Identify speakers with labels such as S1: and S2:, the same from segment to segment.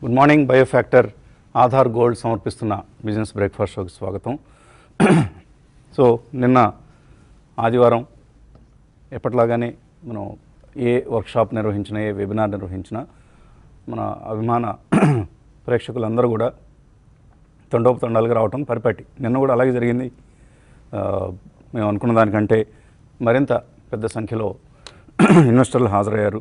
S1: Good morning biofactor Aadhaar gold సమర్పిస్తున్న business breakfast షోకి స్వాగతం సో నిన్న ఆదివారం ఎప్పటిలాగానే మనం ఏ వర్క్షాప్ నిర్వహించినా ఏ వెబినార్ నిర్వహించినా మన అభిమాన ప్రేక్షకులందరూ కూడా తండోపతండాలుగా రావటం పరిపాటి నిన్న కూడా అలాగే జరిగింది ఆ, మేము అనుకున్న దానికంటే మరింత పెద్ద సంఖ్యలో ఇన్వెస్టర్లు హాజరయ్యారు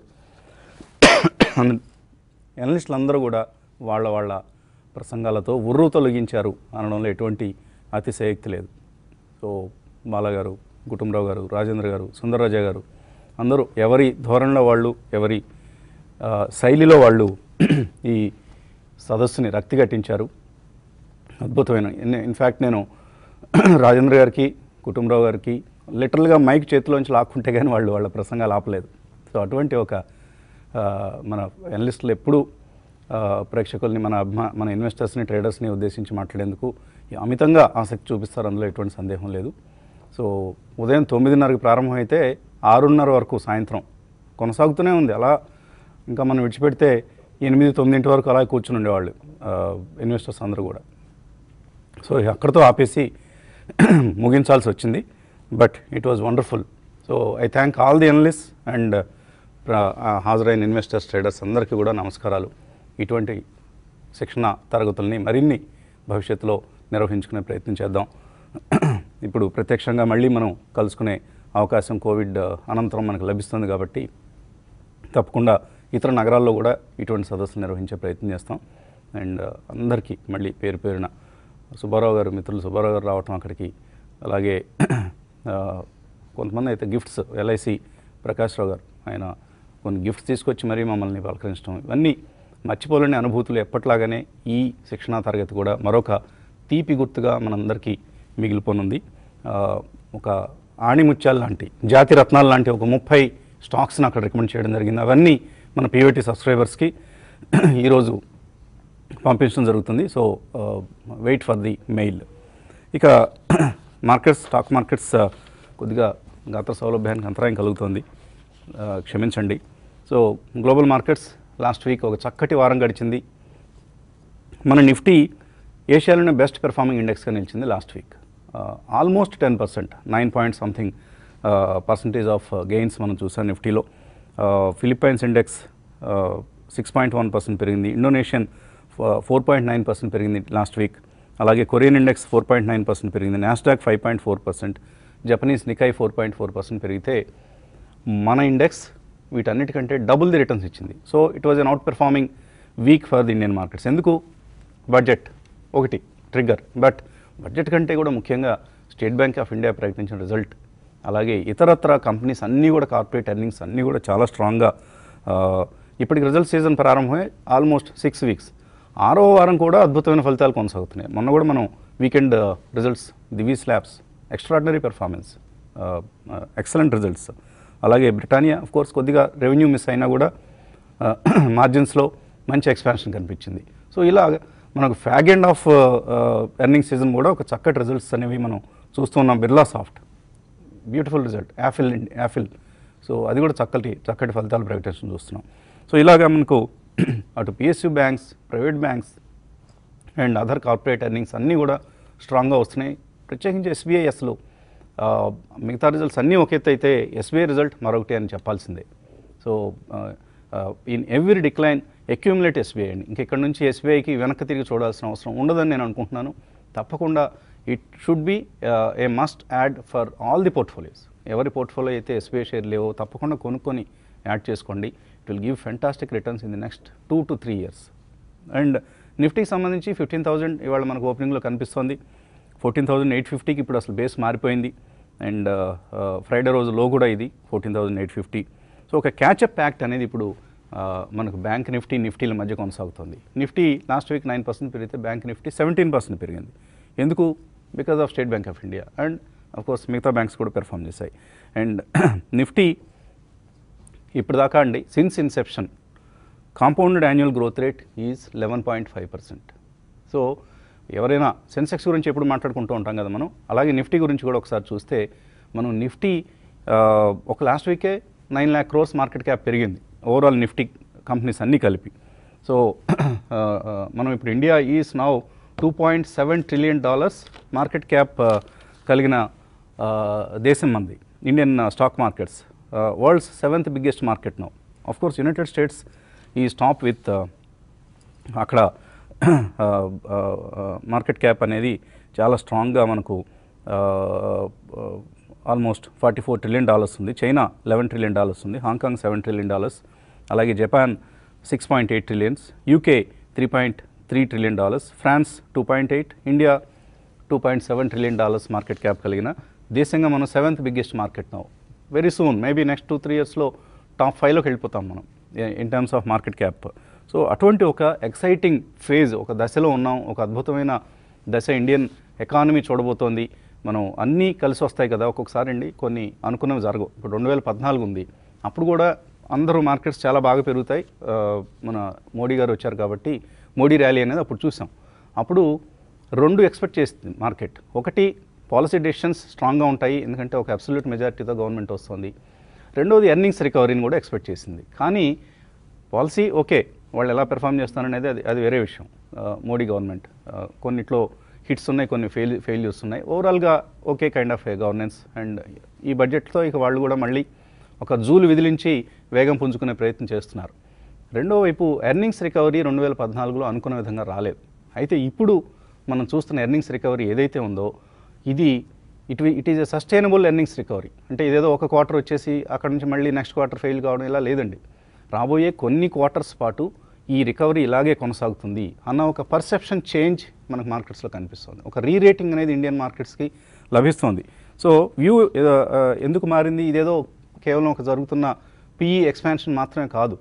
S1: ఎనలిస్టులు అందరూ కూడా వాళ్ళ వాళ్ళ ప్రసంగాలతో ఉర్రు తొలగించారు అనడంలో ఎటువంటి అతిశయోక్తి లేదు సో బాలగారు కుటుంబరావు గారు రాజేంద్ర గారు సుందరరాజ గారు అందరూ ఎవరి ధోరణిలో వాళ్ళు ఎవరి ఆ, శైలిలో వాళ్ళు ఈ సదస్సుని రక్తి కట్టించారు అద్భుతమైన ఇన్ఫ్యాక్ట్ నేను రాజేంద్ర గారికి కుటుంబరావు గారికి లిటరల్గా మైక్ చేతిలోంచి లాక్కుంటే కానీ వాళ్ళు వాళ్ళ ప్రసంగాలు ఆపలేదు సో అటువంటి ఒక ఆ, మన ఎనలిస్టులు ఎప్పుడూ ఆ, ప్రేక్షకుల్ని మన అభిమా మన ఇన్వెస్టర్స్ని ట్రేడర్స్ని ఉద్దేశించి మాట్లాడేందుకు అమితంగా ఆసక్తి చూపిస్తారు అందులో ఎటువంటి సందేహం లేదు సో ఉదయం తొమ్మిదిన్నరకి ప్రారంభమైతే ఆరున్నర వరకు సాయంత్రం కొనసాగుతూనే ఉంది అలా ఇంకా మనం విడిచిపెడితే ఎనిమిది తొమ్మిదింటి వరకు అలా కూర్చుని ఉండేవాళ్ళు ఇన్వెస్టర్స్ అందరూ కూడా సో అక్కడితో ఆపేసి ముగించాల్సి వచ్చింది but it was wonderful so I thank all the analyst and హాజరైన ఇన్వెస్టర్స్ ట్రేడర్స్ అందరికీ కూడా నమస్కారాలు ఇటువంటి శిక్షణ తరగతుల్ని మరిన్ని భవిష్యత్తులో నిర్వహించుకునే ప్రయత్నం చేద్దాం ఇప్పుడు ప్రత్యక్షంగా మళ్ళీ మనం కలుసుకునే అవకాశం కోవిడ్ అనంతరం మనకు లభిస్తుంది కాబట్టి తప్పకుండా ఇతర నగరాల్లో కూడా ఇటువంటి సదస్సులు నిర్వహించే ప్రయత్నం చేస్తాం అండ్ అందరికీ మళ్ళీ పేరు పేరున సుబ్బారావు గారు మిత్రులు సుబ్బారావు గారు రావటం అక్కడికి అలాగే ఆ, కొంతమంది అయితే గిఫ్ట్స్ ఎల్ఐసి ప్రకాశ్రావు గారు ఆయన కొన్ని గిఫ్ట్స్ తీసుకొచ్చి మరీ మమ్మల్ని పలకరించడం ఇవన్నీ మర్చిపోలేని అనుభూతులు ఎప్పట్లాగానే ఈ శిక్షణా తరగతి కూడా మరొక తీపి గుర్తుగా మనందరికీ మిగిలిపోనుంది ఆ, ఒక ఆణిముత్యాలు లాంటి జాతి రత్నాలు లాంటి ఒక ముప్పై స్టాక్స్ని అక్కడ రికమెండ్ చేయడం జరిగింది అవన్నీ మన పీవైటీ సబ్స్క్రైబర్స్కి ఈరోజు పంపించడం జరుగుతుంది so wait for the mail ఇక మార్కెట్స్ స్టాక్ మార్కెట్స్ ఆ, కొద్దిగా గాత్ర సౌలభ్యానికి అంతరాయం కలుగుతుంది ఆ, క్షమించండి so global markets last week ఒక చక్కటి వారం గడిచింది మన నిఫ్టీ ఏషియాలోనే బెస్ట్ పెర్ఫార్మింగ్ ఇండెక్స్గా నిలిచింది last week almost ten percent nine point something percentage of gains మనం చూసాం నిఫ్టీలో Philippines index six point one percent పెరిగింది Indonesian four point nine percent పెరిగింది లాస్ట్ వీక్ అలాగే Korean index four point nine percent పెరిగింది Nasdaq five point four percent Japanese Nikkei four point four percent పెరిగితే మన index వీటన్నిటికంటే double the returns ఇచ్చింది so it was an outperforming week for the Indian markets ఎందుకు budget ఒకటి trigger but budget కంటే కూడా ముఖ్యంగా స్టేట్ బ్యాంక్ ఆఫ్ ఇండియా ప్రకటించిన రిజల్ట్ అలాగే ఇతరత్ర కంపెనీస్ అన్నీ కూడా కార్పొరేట్ ఎర్నింగ్స్ అన్నీ కూడా చాలా స్ట్రాంగ్గా ఆ, ఇప్పటికి రిజల్ట్ సీజన్ ప్రారంభమై ఆల్మోస్ట్ సిక్స్ వీక్స్ ఆరో వారం కూడా అద్భుతమైన ఫలితాలు కొనసాగుతున్నాయి మొన్న కూడా మనం weekend results Divi's labs extraordinary performance excellent results అలాగే బ్రిటానియా ఆఫ్ కోర్స్ కొద్దిగా రెవెన్యూ మిస్ అయినా కూడా మార్జిన్స్లో మంచి ఎక్స్పాన్షన్ కనిపించింది సో ఇలా మనకు fag end of earning season కూడా ఒక చక్కటి రిజల్ట్స్ అనేవి మనం చూస్తున్నాం బిర్లా సాఫ్ట్ బ్యూటిఫుల్ రిజల్ట్ యాఫిల్ యాఫిల్ సో అది కూడా చక్కటి చక్కటి ఫలితాలు ప్రకటించడం చూస్తున్నాం సో ఇలాగా మనకు అటు PSU banks private banks and other corporate earnings అన్నీ కూడా స్ట్రాంగ్గా వస్తున్నాయి ప్రత్యేకించి ఎస్బీఐ అసలు ఆ, మిగతా రిజల్ట్స్ అన్నీ ఒక ఎత్తు అయితే ఎస్బీఐ రిజల్ట్ మరొకటి అని చెప్పాల్సిందే so in every decline accumulate SBI అండి ఇంకెక్కడి నుంచి ఎస్బీఐకి వెనక్కి తిరిగి చూడాల్సిన అవసరం ఉండదని నేను అనుకుంటున్నాను తప్పకుండా it should be a must add for all the portfolios ఎవరి పోర్ట్ఫోలియో అయితే ఎస్బీఐ షేర్ లేవో తప్పకుండా కొనుక్కొని యాడ్ చేసుకోండి it will give fantastic returns in the next two to three years and నిఫ్టీకి సంబంధించి ఫిఫ్టీన్ థౌజండ్ ఇవాళ మనకు ఓపెనింగ్లో కనిపిస్తుంది ఫోర్టీన్ థౌజండ్ ఎయిట్ ఫిఫ్టీకి ఇప్పుడు అసలు బేస్ మారిపోయింది అండ్ ఫ్రైడే రోజు లో కూడా ఇది fourteen thousand eight fifty so ఒక క్యాచప్ యాక్ట్ అనేది ఇప్పుడు ఆ, మనకు బ్యాంక్ నిఫ్టీ నిఫ్టీల మధ్య కొనసాగుతుంది Nifty last week nine percent పెరిగితే బ్యాంక్ నిఫ్టీ సెవెంటీన్ పర్సెంట్ పెరిగింది ఎందుకు because of State Bank of India and of course మిగతా బ్యాంక్స్ కూడా పెర్ఫామ్ చేశాయి అండ్ నిఫ్టీ ఇప్పటిదాకా అండి since inception compounded annual growth rate is eleven point five percent so ఎవరైనా సెన్సెక్స్ గురించి ఎప్పుడు మాట్లాడుకుంటూ ఉంటాం కదా మనం అలాగే నిఫ్టీ గురించి కూడా ఒకసారి చూస్తే మనం నిఫ్టీ ఆ, ఒక లాస్ట్ వీకే nine lakh crores market cap పెరిగింది ఓవరాల్ నిఫ్టీ కంపెనీస్ అన్నీ కలిపి సో మనం ఇప్పుడు India is now two point seven trillion dollars market cap కలిగిన uh, దేశం మంది Indian stock markets world's seventh biggest market now of course United States ఈ స్టాప్ విత్ అక్కడ మార్కెట్ క్యాప్ అనేది చాలా స్ట్రాంగ్గా మనకు almost forty four trillion dollars ఉంది చైనా లెవెన్ ట్రిలియన్ డాలర్స్ ఉంది హాంకాంగ్ సెవెన్ ట్రిలియన్ డాలర్స్ అలాగే Japan six point eight trillions UK three point three trillion dollars France two point eight India two point seven trillion dollars market cap కలిగిన దేశంగా మనం seventh biggest market now very soon maybe next two three ఇయర్స్లో top ఫైవ్లోకి వెళ్ళిపోతాం మనం in terms of market cap so అటువంటి ఒక exciting phase ఒక దశలో ఉన్నాం ఒక అద్భుతమైన దశ ఇండియన్ ఎకానమీ చూడబోతోంది మనం అన్నీ కలిసి వస్తాయి కదా ఒక్కొక్కసారి అండి కొన్ని అనుకున్నవి జరగవు ఇప్పుడు రెండు వేల పద్నాలుగు ఉంది అప్పుడు కూడా అందరూ మార్కెట్స్ చాలా బాగా పెరుగుతాయి ఆ, మన మోడీ గారు వచ్చారు కాబట్టి మోడీ ర్యాలీ అనేది అప్పుడు చూసాం అప్పుడు రెండు ఎక్స్పెక్ట్ చేస్తుంది మార్కెట్ ఒకటి పాలసీ డెసిషన్స్ స్ట్రాంగ్గా ఉంటాయి ఎందుకంటే ఒక అబ్సల్యూట్ మెజారిటీతో గవర్నమెంట్ వస్తుంది రెండోది ఎర్నింగ్స్ రికవరీని కూడా ఎక్స్పెక్ట్ చేసింది కానీ పాలసీ ఓకే వాళ్ళు ఎలా పెర్ఫామ్ చేస్తారనేది అది అది వేరే విషయం ఆ, మోడీ గవర్నమెంట్ ఆ, కొన్నిట్లో హిట్స్ ఉన్నాయి కొన్ని ఫెయిల్ ఫెయిల్యూర్స్ ఉన్నాయి ఓవరాల్గా okay kind of a governance and ఈ బడ్జెట్తో ఇక వాళ్ళు కూడా మళ్ళీ ఒక జూలు విదిలించి వేగం పుంజుకునే ప్రయత్నం చేస్తున్నారు రెండో వైపు ఎర్నింగ్స్ రికవరీ రెండు వేల పద్నాలుగులో అనుకున్న విధంగా రాలేదు అయితే ఇప్పుడు మనం చూస్తున్న ఎర్నింగ్స్ రికవరీ ఏదైతే ఉందో ఇది it it is a sustainable earnings recovery అంటే ఇదేదో ఒక క్వార్టర్ వచ్చేసి అక్కడ నుంచి మళ్ళీ నెక్స్ట్ క్వార్టర్ ఫెయిల్ కావడం ఇలా లేదండి రాబోయే కొన్ని క్వార్టర్స్ పాటు ఈ రికవరీ ఇలాగే కొనసాగుతుంది అన్న ఒక పర్సెప్షన్ చేంజ్ మనకు మార్కెట్స్లో కనిపిస్తుంది ఒక రీరేటింగ్ అనేది ఇండియన్ మార్కెట్స్కి లభిస్తుంది సో వ్యూ ఎందుకు మారింది ఇదేదో కేవలం ఒక జరుగుతున్న పిఈ ఎక్స్పాన్షన్ మాత్రమే కాదు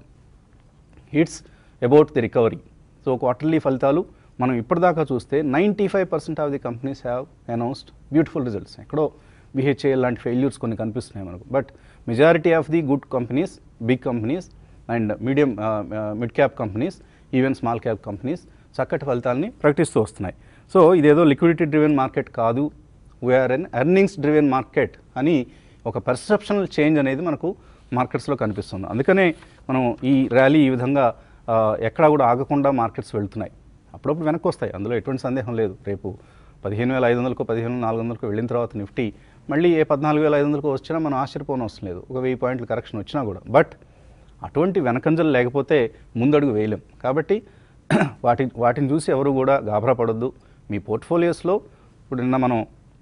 S1: it's about the recovery so quarterly ఫలితాలు మనం ఇప్పటిదాకా చూస్తే ninety five percent of the companies have announced beautiful results ఎక్కడో బిహెచ్ఏఎల్ లాంటి ఫెయిల్యూర్స్ కొన్ని కనిపిస్తున్నాయి మనకు but majority of the good companies big companies and medium mid cap companies even small cap companies చక్కటి ఫలితాలని ప్రకటిస్తూ వస్తున్నాయి సో ఇదేదో లిక్విడిటీ డ్రివెన్ మార్కెట్ కాదు we're an earnings driven market అని ఒక పర్సెప్షనల్ చేంజ్ అనేది మనకు మార్కెట్స్లో కనిపిస్తుంది అందుకనే మనం ఈ ర్యాలీ ఈ విధంగా ఆ, ఎక్కడా కూడా ఆగకుండా మార్కెట్స్ వెళ్తున్నాయి అప్పుడప్పుడు వెనక్కి వస్తాయి అందులో ఎటువంటి సందేహం లేదు రేపు పదిహేను వేల ఐదు వందలకు పదిహేను వేల నాలుగు వందలకు వెళ్ళిన తర్వాత నిఫ్టీ మళ్ళీ ఏ పద్నాలుగు వేల ఐదు వందలకు వచ్చినా మనం ఆశ్చర్యపోవడం అవసరం లేదు ఒక వెయ్యి పాయింట్ల కరెక్షన్ వచ్చినా కూడా బట్ అటువంటి వెనకంజలు లేకపోతే ముందడుగు వేయలేం కాబట్టి వాటి వాటిని చూసి ఎవరు కూడా గాబరా పడొద్దు మీ పోర్ట్ఫోలియోస్లో ఇప్పుడు నిన్న మనం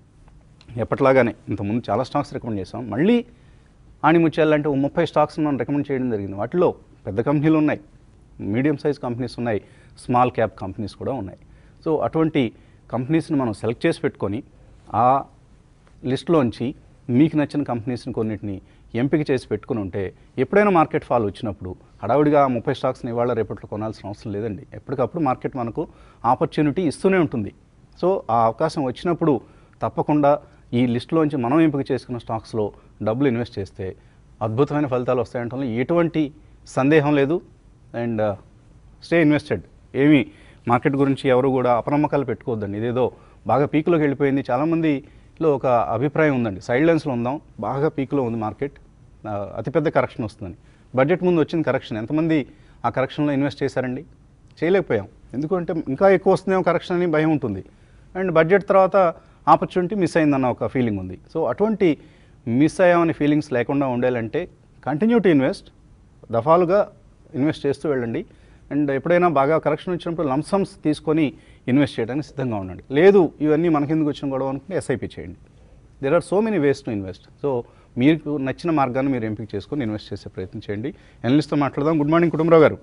S1: ఎప్పటిలాగానే ఇంతకుముందు చాలా స్టాక్స్ రికమెండ్ చేసాం మళ్ళీ ఆణిముత్యాలంటే ఓ ముప్పై స్టాక్స్ మనం రికమెండ్ చేయడం జరిగింది వాటిలో పెద్ద కంపెనీలు ఉన్నాయి మీడియం సైజ్ కంపెనీస్ ఉన్నాయి స్మాల్ క్యాప్ కంపెనీస్ కూడా ఉన్నాయి సో అటువంటి కంపెనీస్ని మనం సెలెక్ట్ చేసి పెట్టుకొని ఆ లిస్ట్లోంచి మీకు నచ్చిన కంపెనీస్ని కొన్నిటిని ఎంపిక చేసి పెట్టుకుని ఉంటే ఎప్పుడైనా మార్కెట్ ఫాల్ వచ్చినప్పుడు హడావుడిగా ఆ ముప్పై స్టాక్స్ని ఇవాళ రేపట్లో కొనాల్సిన అవసరం లేదండి ఎప్పటికప్పుడు మార్కెట్ మనకు ఆపర్చునిటీ ఇస్తూనే ఉంటుంది సో ఆ అవకాశం వచ్చినప్పుడు తప్పకుండా ఈ లిస్టులోంచి మనం ఎంపిక చేసుకున్న స్టాక్స్లో డబ్బులు ఇన్వెస్ట్ చేస్తే అద్భుతమైన ఫలితాలు వస్తాయంటే ఎటువంటి సందేహం లేదు అండ్ స్టే ఇన్వెస్టెడ్ ఏమీ మార్కెట్ గురించి ఎవరు కూడా అపనమ్మకాలు పెట్టుకోవద్దండి ఇదేదో బాగా పీక్లోకి వెళ్ళిపోయింది చాలామందిలో ఒక అభిప్రాయం ఉందండి సైడ్లెన్స్లో ఉందాం బాగా పీక్లో ఉంది మార్కెట్ ఆ, అతిపెద్ద కరెక్షన్ వస్తుందని బడ్జెట్ ముందు వచ్చిన కరెక్షన్ ఎంతమంది ఆ కరెక్షన్లో ఇన్వెస్ట్ చేశారండి చేయలేకపోయాం ఎందుకంటే ఇంకా ఎక్కువ వస్తుందేమో కరెక్షన్ అని భయం ఉంటుంది అండ్ బడ్జెట్ తర్వాత ఆపర్చునిటీ మిస్ అయిందన్న ఒక ఫీలింగ్ ఉంది సో అటువంటి మిస్ అయ్యామనే ఫీలింగ్స్ లేకుండా ఉండాలంటే కంటిన్యూ టు ఇన్వెస్ట్ దఫాలుగా ఇన్వెస్ట్ చేస్తూ వెళ్ళండి అండ్ ఎప్పుడైనా బాగా కరెక్షన్ వచ్చినప్పుడు లంసమ్స్ తీసుకొని ఇన్వెస్ట్ చేయడానికి సిద్ధంగా ఉండండి లేదు ఇవన్నీ మనకెందుకు వచ్చిన గొడవ అనుకుంటే ఎస్ఐపి చేయండి there are so many ways to invest so మీకు నచ్చిన మార్గాన్ని మీరు ఎంపిక చేసుకొని ఇన్వెస్ట్ చేసే ప్రయత్నం చేయండి ఎనలిస్ట్తో మాట్లాడదాం గుడ్ మార్నింగ్ కుటుంబరావు గారు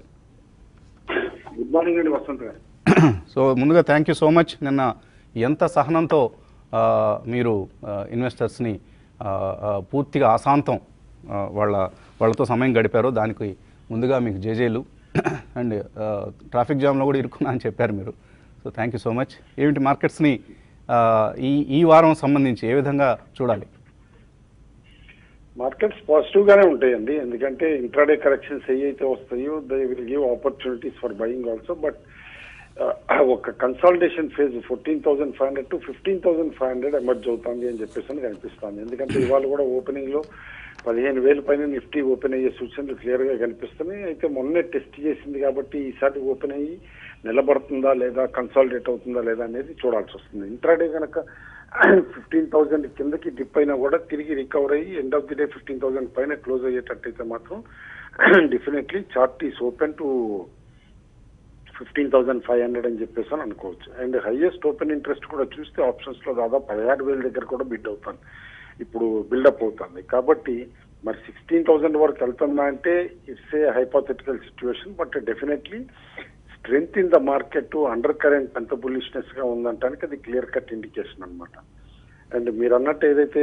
S2: గుడ్ మార్నింగ్ అండి వసంత్ గారు
S1: సో ముందుగా థ్యాంక్ యూ సో మచ్ నిన్న ఎంత సహనంతో ఆ, మీరు ఇన్వెస్టర్స్ని పూర్తిగా ఆశాంతం ఆ, వాళ్ళ వాళ్ళతో సమయం గడిపారో దానికి ముందుగా మీకు జేజేలు అండ్ ట్రాఫిక్ జామ్లో కూడా ఇరుక్కున్నా అని చెప్పారు మీరు సో థ్యాంక్ యూ సో మచ్ ఏమిటి మార్కెట్స్ని ఆ, ఈ ఈ వారం సంబంధించి ఏ విధంగా చూడాలి
S2: మార్కెట్స్ పాజిటివ్ గానే ఉంటాయండి ఎందుకంటే ఇంట్రాడే కరెక్షన్స్ ఏవైతే వస్తాయో they will give opportunities for buying also but ఒక consolidation phase fourteen thousand five hundred to fifteen thousand five hundred emerge అవుతుంది అని చెప్పేసి అని కనిపిస్తుంది ఎందుకంటే ఇవాళ కూడా ఓపెనింగ్ లో పదిహేను వేల పైన నిఫ్టీ ఓపెన్ అయ్యే సూచనలు క్లియర్ గా కనిపిస్తున్నాయి అయితే మొన్నే టెస్ట్ చేసింది కాబట్టి ఈసారి ఓపెన్ అయ్యి నిలబడుతుందా లేదా కన్సాలిడేట్ అవుతుందా లేదా అనేది చూడాల్సి వస్తుంది ఇంట్రాడే కనుక ఫిఫ్టీన్ థౌసండ్ కిందకి డిప్ అయినా కూడా తిరిగి రికవర్ అయ్యి end of the day fifteen thousand పైన క్లోజ్ అయ్యేటట్టయితే మాత్రం definitely chart is open to fifteen thousand five hundred అని చెప్పేసి అని అనుకోవచ్చు అండ్ హైయెస్ట్ ఓపెన్ ఇంట్రెస్ట్ కూడా చూస్తే ఆప్షన్స్ లో దాదాపు పదహారు వేల దగ్గర కూడా బిడ్ అవుతాను ఇప్పుడు బిల్డప్ అవుతుంది కాబట్టి మరి సిక్స్టీన్ థౌసండ్ వరకు వెళ్తుందా అంటే it's a hypothetical situation but definitely strength in the market under current ఎంత బుల్లిష్నెస్ గా ఉందంటానికి అది క్లియర్ కట్ ఇండికేషన్ అన్నమాట అండ్ మీరు అన్నట్టు ఏదైతే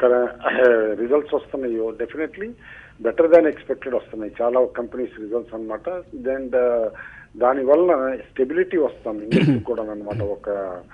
S2: రిజల్ట్స్ వస్తున్నాయో డెఫినెట్లీ బెటర్ దాన్ ఎక్స్పెక్టెడ్ వస్తున్నాయి చాలా కంపెనీస్ రిజల్ట్స్ అన్నమాట అండ్ దాని వలన స్టెబిలిటీ వస్తుంది ఇండస్ట్రీ కూడా అనమాట ఒక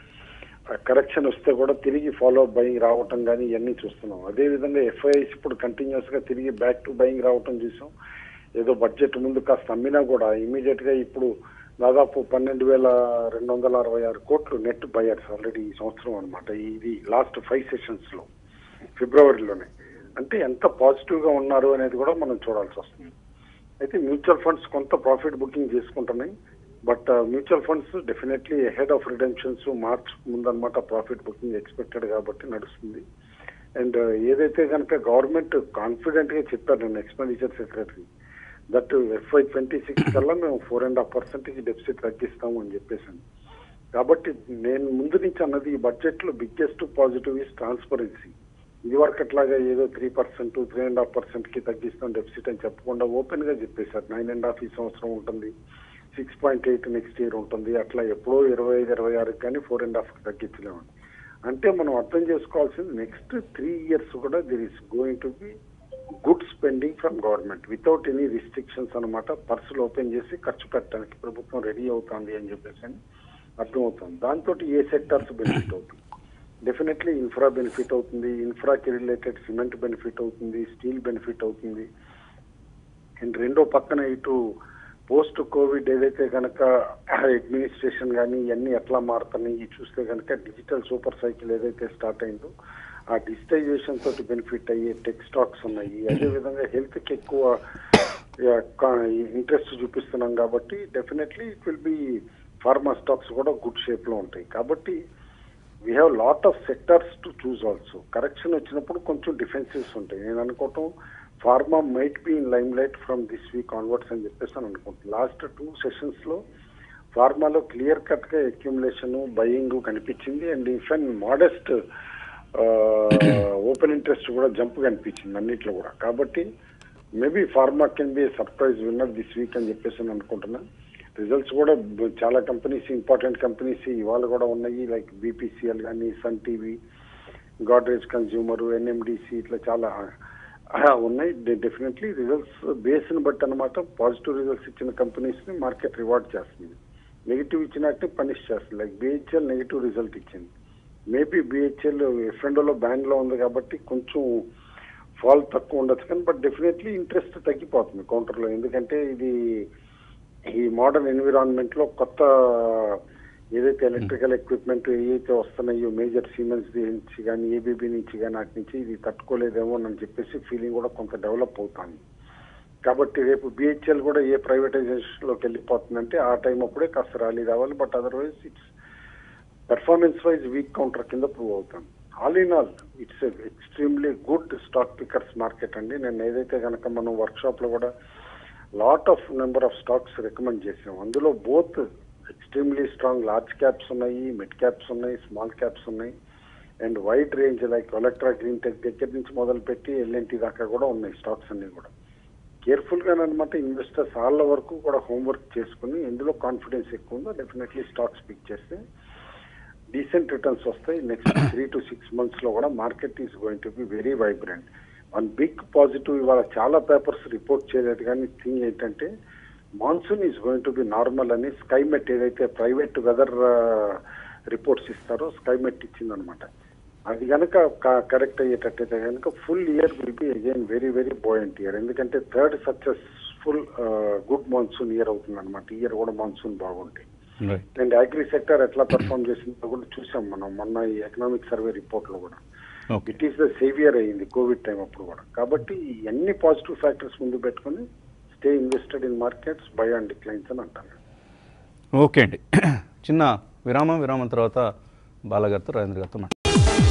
S2: కరెక్షన్ వస్తే కూడా తిరిగి ఫాలో అప్ బయింగ్ రావటం కానీ ఇవన్నీ చూస్తున్నాం అదే విధంగా ఎఫ్ఐఎస్ ఇప్పుడు కంటిన్యూస్ గా తిరిగి బ్యాక్ టు బయింగ్ రావటం చూసాం ఏదో బడ్జెట్ ముందు కాస్త అమ్మినా కూడా ఇమీడియట్ గా ఇప్పుడు దాదాపు పన్నెండు వేల రెండు వందల అరవై ఆరు కోట్లు నెట్ బయర్స్ ఆల్రెడీ ఈ సంవత్సరం అనమాట ఇది లాస్ట్ ఫైవ్ సెషన్స్ లో ఫిబ్రవరిలోనే అంటే ఎంత పాజిటివ్ గా ఉన్నారు అనేది కూడా మనం చూడాల్సి వస్తుంది అయితే మ్యూచువల్ ఫండ్స్ కొంత ప్రాఫిట్ బుకింగ్ చేసుకుంటున్నాయి but mutual funds definitely head of redemptions March ముందన్నమాట ప్రాఫిట్ బుకింగ్ ఎక్స్పెక్టెడ్ కాబట్టి నడుస్తుంది అండ్ ఏదైతే కనుక గవర్నమెంట్ కాన్ఫిడెంట్ గా చెప్పారు నేను expenditure secretary that FY twenty six కల్లా మేము four and half percentage deficit తగ్గిస్తాము అని చెప్పేసాను కాబట్టి నేను ముందు నుంచి అన్నది ఈ బడ్జెట్ లో బిగ్గెస్ట్ పాజిటివ్ ఇస్ ట్రాన్స్పరెన్సీ ఇది వరకు అట్లాగా ఏదో three percent three and half percent కి తగ్గిస్తాం డెఫిసిట్ అని చెప్పకుండా ఓపెన్ గా చెప్పేశారు నైన్ అండ్ హాఫ్ ఈ సంవత్సరం ఉంటుంది six point eight next year ఉంటుంది అట్లా ఎప్పుడో ఇరవై ఐదు ఇరవై ఆరుకి కానీ ఫోర్ అండ్ హాఫ్ కి తగ్గించలేమని అంటే మనం అర్థం చేసుకోవాల్సింది నెక్స్ట్ త్రీ ఇయర్స్ కూడా there is going to be good spending from government without any restrictions అనమాట పర్సులు ఓపెన్ చేసి ఖర్చు పెట్టడానికి ప్రభుత్వం రెడీ అవుతుంది అని చెప్పేసి అని అర్థమవుతుంది దాంతో ఏ సెక్టార్స్ బెనిఫిట్ అవుతుంది డెఫినెట్లీ ఇన్ఫ్రా బెనిఫిట్ అవుతుంది ఇన్ఫ్రాకి రిలేటెడ్ సిమెంట్ బెనిఫిట్ అవుతుంది స్టీల్ బెనిఫిట్ అవుతుంది అండ్ రెండో పక్కన ఇటు పోస్ట్ కోవిడ్ ఏదైతే కనుక అడ్మినిస్ట్రేషన్ కానీ ఇవన్నీ ఎట్లా మారుతున్నాయి చూస్తే కనుక డిజిటల్ సూపర్ సైకిల్ ఏదైతే స్టార్ట్ అయిందో ఆ డిజిటైజేషన్ తోటి బెనిఫిట్ అయ్యే టెక్ స్టాక్స్ ఉన్నాయి అదే విధంగా హెల్త్ కి ఎక్కువ ఇంట్రెస్ట్ చూపిస్తున్నాం కాబట్టి definitely it will be pharma stocks కూడా గుడ్ షేప్ లో ఉంటాయి కాబట్టి we have lot of sectors to choose also correction వచ్చినప్పుడు కొంచెం డిఫెన్సివ్స్ ఉంటాయి నేను అనుకోవటం pharma might be in lime light from this week onwards అని చెప్పేసి అని అనుకుంటున్నాను లాస్ట్ టూ సెషన్స్ లో ఫార్మాలో క్లియర్ కట్ గా అక్యుములేషన్ బయింగ్ కనిపించింది and even modest open interest కూడా జంప్ కనిపించింది అన్నిట్లో కూడా కాబట్టి maybe pharma can be surprise winner this week అని చెప్పేసి నేను అనుకుంటున్నా రిజల్ట్స్ కూడా బ- చాలా కంపెనీస్ ఇంపార్టెంట్ కంపెనీస్ ఇవాళ కూడా ఉన్నాయి లైక్ బీపీసీఎల్ కానీ Sun TV Godrej consumer NMDC ఇట్లా చాలా ఆ, ఉన్నాయి డెఫినెట్లీ రిజల్ట్స్ బేస్ ని బట్టి అనమాట పాజిటివ్ రిజల్ట్స్ ఇచ్చిన కంపెనీస్ ని మార్కెట్ రివార్డ్ చేస్తుంది నెగిటివ్ ఇచ్చినట్టే పనిష్ చేస్తుంది లైక్ బిహెచ్ఎల్ నెగిటివ్ రిజల్ట్ ఇచ్చింది మేబీ బిహెచ్ఎల్ ఎఫ్ఎండోలో బ్యాండ్ లో ఉంది కాబట్టి కొంచెం ఫాల్ తక్కువ ఉండొచ్చు కానీ బట్ డెఫినెట్లీ ఇంట్రెస్ట్ తగ్గిపోతుంది కౌంటర్ లో ఎందుకంటే ఇది ఈ మోడర్న్ ఎన్విరాన్మెంట్ లో కొత్త ఏదైతే ఎలక్ట్రికల్ ఎక్విప్మెంట్ ఏవైతే వస్తున్నాయో మేజర్ సిమెంట్స్ నుంచి కానీ ఏబీబీ నుంచి కానీ వాటి నుంచి ఇది తట్టుకోలేదేమో అని చెప్పేసి ఫీలింగ్ కూడా కొంత డెవలప్ అవుతుంది కాబట్టి రేపు బిహెచ్ఎల్ కూడా ఏ ప్రైవేటైజేషన్ లోకి వెళ్ళిపోతుందంటే ఆ టైం అప్పుడే కాస్త ర్యాలీ రావాలి but otherwise it's performance wise week counter కింద ప్రూవ్ అవుతాం all in all it's extremely good stock pickers market అండి నేను ఏదైతే కనుక మనం వర్క్ షాప్ లో కూడా lot of number of stocks recommend చేసాం అందులో both extremely strong large caps ఉన్నాయి మిడ్ క్యాప్స్ ఉన్నాయి స్మాల్ క్యాప్స్ ఉన్నాయి and wide range like Electra Green Tech దగ్గర నుంచి మొదలు పెట్టి ఎల్ఎన్టీ దాకా కూడా ఉన్నాయి స్టాక్స్ అన్ని కూడా కేర్ఫుల్ గా అనమాట ఇన్వెస్టర్స్ వాళ్ళ వరకు కూడా హోంవర్క్ చేసుకుని ఎందులో కాన్ఫిడెన్స్ ఎక్కువ ఉందో డెఫినెట్లీ స్టాక్స్ పిక్ చేస్తే డీసెంట్ రిటర్న్స్ వస్తాయి next three to six months లో కూడా market is going to be very vibrant one big positive ఇవాళ చాలా పేపర్స్ రిపోర్ట్ చేయలేదు కానీ థింగ్ ఏంటంటే monsoon is going to be normal అని స్కైమెట్ ఏదైతే ప్రైవేట్ వెదర్ రిపోర్ట్స్ ఇస్తారో స్కైమెట్ ఇచ్చిందనమాట అది కనుక కరెక్ట్ అయ్యేటట్టయితే కనుక full year will be again very very buoyant year ఎందుకంటే third successful good monsoon year అవుతుంది అనమాట ఇయర్ కూడా మాన్సూన్ బాగుంటాయి
S1: రైట్
S2: అండ్ అగ్రి సెక్టర్ ఎట్లా పర్ఫామ్ చేసిందో కూడా చూసాం మనం మొన్న ఈ ఎకనామిక్ సర్వే రిపోర్ట్ లో కూడా
S1: okay
S2: it is the saviour అయ్యింది కోవిడ్ టైం అప్పుడు కూడా కాబట్టి అన్ని పాజిటివ్ ఫ్యాక్టర్స్ ముందు పెట్టుకొని stay invested in markets buy and declines అని అంటాను
S1: ఓకే అండి చిన్న విరామం విరామం తర్వాత బాలగారితో రాజేంద్ర గారితో మాట్లాడతాం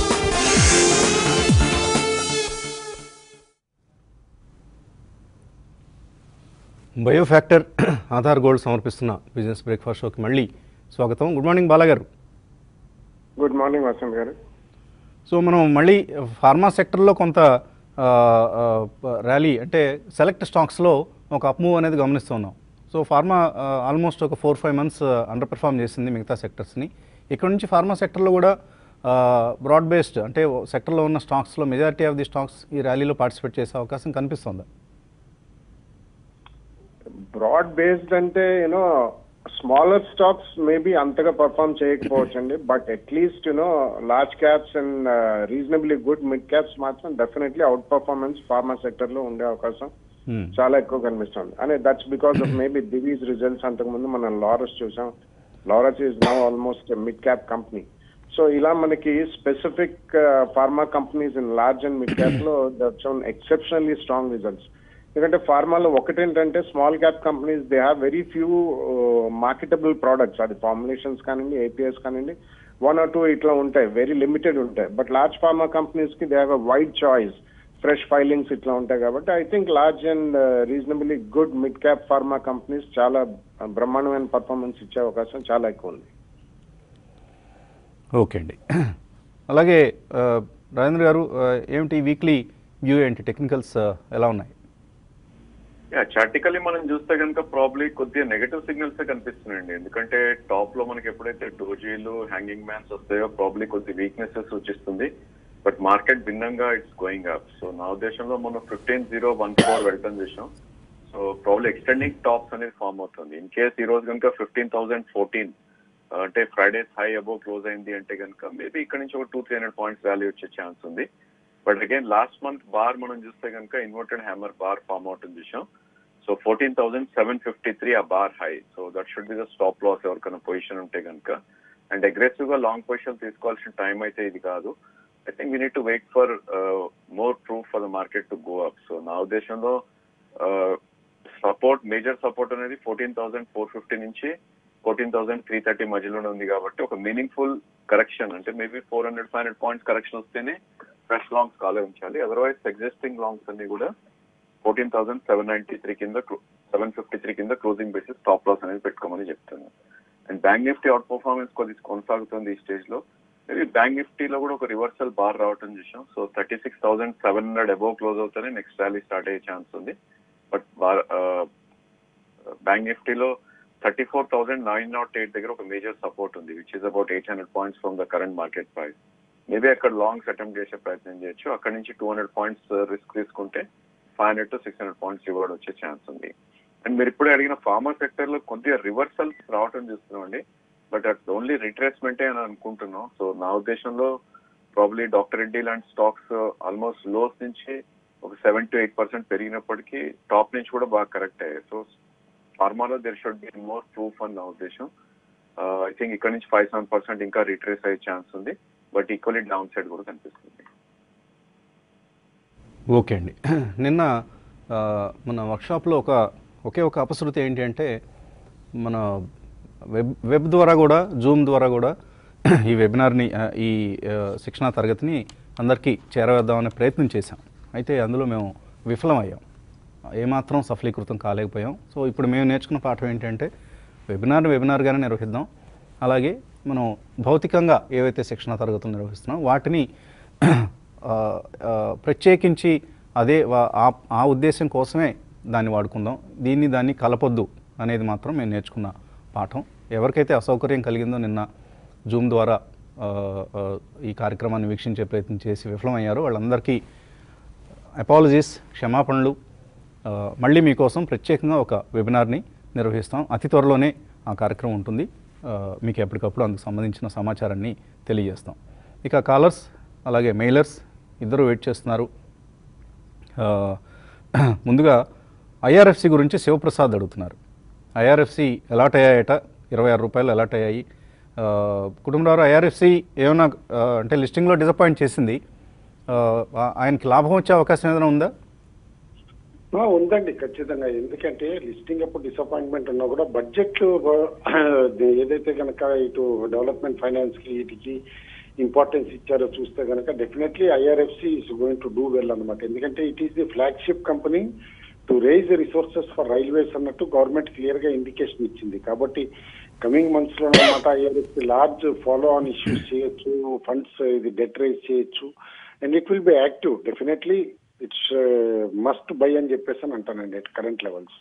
S1: బయోఫ్యాక్టర్ ఆధార్ గోల్డ్ సమర్పిస్తున్న బిజినెస్ బ్రేక్ఫాస్ట్ షోకి మళ్ళీ స్వాగతం గుడ్ మార్నింగ్ బాలగారు
S2: గుడ్ మార్నింగ్ వసంత్ గారు
S1: సో మనం మళ్ళీ ఫార్మా సెక్టర్లో కొంత ఆ, ఆ, ర్యాలీ అంటే సెలెక్ట్ స్టాక్స్లో ఒక అప్మూవ్ అనేది గమనిస్తున్నాం సో ఫార్మా ఆల్మోస్ట్ ఒక four five months under perform చేసింది మిగతా సెక్టర్స్ని ఇక్కడ నుంచి ఫార్మా సెక్టర్లో కూడా బ్రాడ్ బేస్డ్ అంటే సెక్టర్లో ఉన్న స్టాక్స్లో మెజారిటీ ఆఫ్ ది స్టాక్స్ ఈ ర్యాలీలో పార్టిసిపేట్ చేసే అవకాశం కనిపిస్తుందా
S3: బ్రాడ్ బేస్డ్ అంటే యూనో స్మాలర్ స్టాక్స్ మేబీ అంతగా పర్ఫామ్ చేయకపోవచ్చండి but atleast you know large caps and reasonably good mid caps మాత్రం definitely out performance pharma sector లో ఉండే అవకాశం
S1: Hmm.
S3: చాలా ఎక్కువ కనిపిస్తుంది అనే that's because of maybe Divi's results అంతకుముందు మనం లారస్ చూసాం Laurus is now almost mid cap company so ఇలా మనకి specific pharma companies in large and mid cap లో దట్స్ ఎక్సెప్షనల్లీ స్ట్రాంగ్ రిజల్ట్స్ ఎందుకంటే ఫార్మాలో ఒకటేంటంటే small cap companies they have very few marketable products అది ఫార్ములేషన్స్ కానివ్వండి ఏపీఎస్ కానివ్వండి వన్ ఆర్ టూ ఇట్లా ఉంటాయి వెరీ లిమిటెడ్ ఉంటాయి బట్ లార్జ్ ఫార్మా కంపెనీస్ కి they have a wide choice fresh filings ఇట్లా ఉంటాయి కాబట్టి I think large and reasonably good mid cap pharma companies చాలా బ్రహ్మాండమైన పర్ఫార్మెన్స్ ఇచ్చే అవకాశం చాలా ఎక్కువ ఉంది
S1: ఓకే అండి అలాగే ఆ, రాజేంద్ర గారు ఆ, ఏమిటి వీక్లీ వ్యూ ఏంటి టెక్నికల్స్ ఎలా ఉన్నాయి
S4: యా చార్టికల్లీ మనం చూస్తే కనుక ప్రాబ్లీ కొద్దిగా నెగటివ్ సిగ్నల్స్ కనిపిస్తున్నాయండి ఎందుకంటే టాప్ లో మనకి ఎప్పుడైతే డోజీలు హ్యాంగింగ్ మ్యాన్స్ వస్తాయో ప్రాబ్లీ కొద్ది వీక్నెసెస్ సూచిస్తుంది బట్ మార్కెట్ భిన్నంగా ఇట్స్ గోయింగ్ అప్ సో నా ఉద్దేశంలో మనం ఫిఫ్టీన్ జీరో వన్ ఫోర్ వెళ్ళటం చేసాం సో ప్రాబ్లీ ఎక్స్టెండింగ్ టాప్స్ అనేది ఫామ్ అవుతుంది ఇన్ కేస్ ఈ రోజు కనుక ఫిఫ్టీన్ థౌసండ్ ఫోర్టీన్ అంటే ఫ్రైడేస్ హై అబోవ్ క్లోజ్ అయింది అంటే కనుక మేబీ ఇక్కడ నుంచి ఒక two three hundred points value వచ్చే ఛాన్స్ ఉంది but again last month bar మనం చూస్తే కనుక inverted hammer bar form out చూసాం so fourteen thousand seven fifty three ఆ bar high so that should be the stop loss ఎవరికైనా position ఉంటే కనుక అండ్ అగ్రెసివ్ గా లాంగ్ పొజిషన్ తీసుకోవాల్సిన టైం అయితే ఇది కాదు I think we need to wait for more proof for the market to go up so నా ఉద్దేశంలో సపోర్ట్ మేజర్ సపోర్ట్ అనేది ఫోర్టీన్ థౌసండ్ ఫోర్ ఫిఫ్టీ నుంచి ఫోర్టీన్ థౌసండ్ త్రీ థర్టీ మధ్యలోనే ఉంది కాబట్టి ఒక మీనింగ్ఫుల్ కరెక్షన్ అంటే maybe four hundred five hundred points correction వస్తేనే ఫ్రెష్ లాంగ్స్ కాలే ఉంచాలి అదర్వైజ్ ఎగ్జిస్టింగ్ లాంగ్స్ అన్ని కూడా fourteen thousand seven ninety three కింద సెవెన్ ఫిఫ్టీ త్రీ కింద క్లోజింగ్ బేసిస్ టాప్ లాస్ అనేది పెట్టుకోమని చెప్తున్నాను and bank Nifty out performance కొద్ది కొనసాగుతుంది ఈ స్టేజ్ లో మేబీ బ్యాంక్ నిఫ్టీలో కూడా ఒక రివర్సల్ బార్ రావటం చూసాం so thirty six thousand seven hundred above close అవుతానే నెక్స్ట్ ర్యాలీ స్టార్ట్ అయ్యే ఛాన్స్ ఉంది బట్ బార్ బ్యాంక్ నిఫ్టీలో thirty four thousand nine naught eight దగ్గర ఒక మేజర్ సపోర్ట్ ఉంది which is about eight hundred points from the current market price maybe అక్కడ longs attempt చేసే ప్రయత్నం చేయొచ్చు అక్కడ నుంచి టూ హండ్రెడ్ పాయింట్స్ రిస్క్ తీసుకుంటే five hundred to six hundred points reward వచ్చే ఛాన్స్ ఉంది అండ్ మీరు ఇప్పుడే అడిగిన ఫార్మా సెక్టర్ లో కొద్దిగా రివర్సల్స్ రావటం చూస్తున్నాం అండి బట్ అట్ ఓన్లీ రిట్రేస్మెంటే అని అనుకుంటున్నాం సో నా ఉద్దేశంలో ప్రాబ్లీ డాక్టర్ రెడ్డి లాంటి స్టాక్స్ ఆల్మోస్ట్ లోస్ నుంచి ఒక సెవెన్ టు ఎయిట్ పర్సెంట్ పెరిగినప్పటికీ టాప్ నుంచి కూడా బాగా కరెక్ట్ అయ్యాయి సో ఫార్మాలో there should be more proof అని నా ఉద్దేశం ఐ థింక్ ఇక్కడ నుంచి ఫైవ్ సెవెన్ పర్సెంట్ ఇంకా రిట్రేస్ అయ్యే ఛాన్స్ ఉంది బట్ ఈక్వల్లీ డౌన్ సైడ్ కూడా కనిపిస్తుంది
S1: ఓకే అండి నిన్న ఆ, మన వర్క్షాప్లో ఒక ఒకే ఒక అపశృతి ఏంటి అంటే మన వెబ్ వెబ్ ద్వారా కూడా జూమ్ ద్వారా కూడా ఈ వెబినార్ని ఆ, ఈ ఆ, శిక్షణా తరగతిని అందరికీ చేరవేద్దామనే ప్రయత్నం చేశాం అయితే అందులో మేము విఫలమయ్యాం ఏమాత్రం సఫలీకృతం కాలేకపోయాం సో ఇప్పుడు మేము నేర్చుకున్న పాఠం ఏంటంటే వెబినార్ వెబినార్గానే నిర్వహిద్దాం అలాగే మనం భౌతికంగా ఏవైతే శిక్షణా తరగతులు నిర్వహిస్తున్నాం వాటిని ఆ, ఆ, ప్రత్యేకించి అదే వా- ఆ ఆ ఉద్దేశం కోసమే దాన్ని వాడుకుందాం దీన్ని దాన్ని కలపొద్దు అనేది మాత్రం మేము నేర్చుకున్న పాఠం ఎవరికైతే అసౌకర్యం కలిగిందో నిన్న జూమ్ ద్వారా ఆ, ఆ, ఈ కార్యక్రమాన్ని వీక్షించే ప్రయత్నం చేసి విఫలమయ్యారో వాళ్ళందరికీ అపాలజీస్ క్షమాపణలు ఆ, మళ్ళీ మీకోసం ప్రత్యేకంగా ఒక వెబినార్ని నిర్వహిస్తాం అతి త్వరలోనే ఆ కార్యక్రమం ఉంటుంది ఆ, మీకు ఎప్పటికప్పుడు అందుకు సంబంధించిన సమాచారాన్ని తెలియజేస్తాం ఇక కాలర్స్ అలాగే మెయిలర్స్ ఇద్దరు వెయిట్ చేస్తున్నారు ఆ, ముందుగా ఐఆర్ఎఫ్సి గురించి శివప్రసాద్ అడుగుతున్నారు ఐఆర్ఎఫ్సి ఎలాట్ అయ్యాయట ఇరవై ఆరు రూపాయలు అలాట్ అయ్యాయి ఆ, కుటుంబరావు ఐఆర్ఎఫ్సి ఏమైనా ఆ, అంటే లిస్టింగ్లో డిసప్పాయింట్ చేసింది ఆ, ఆ- ఆయనకి లాభం వచ్చే అవకాశం ఏదైనా ఉందా
S2: ఆ, ఉందండి ఖచ్చితంగా ఎందుకంటే లిస్టింగ్ అప్పుడు డిసప్పాయింట్మెంట్ ఉన్నా కూడా బడ్జెట్ ఏదైతే కనుక ఇటు డెవలప్మెంట్ ఫైనాన్స్ కి వీటికి ఇంపార్టెన్స్ ఇచ్చారో చూస్తే కనుక definitely IRFC is going to do well అనమాట ఎందుకంటే it is the flagship company to raise resources for railways అన్నట్టు గవర్నమెంట్ క్లియర్ గా ఇండికేషన్ ఇచ్చింది కాబట్టి కమింగ్ మంత్స్ లో అన్నమాట IRFC large follow on issues చేయొచ్చు ఫండ్స్ ఇది డెట్ రైజ్ చేయొచ్చు and it will be active definitely it's must buy అని చెప్పేసి అని అంటానండి అట్ కరెంట్ లెవెల్స్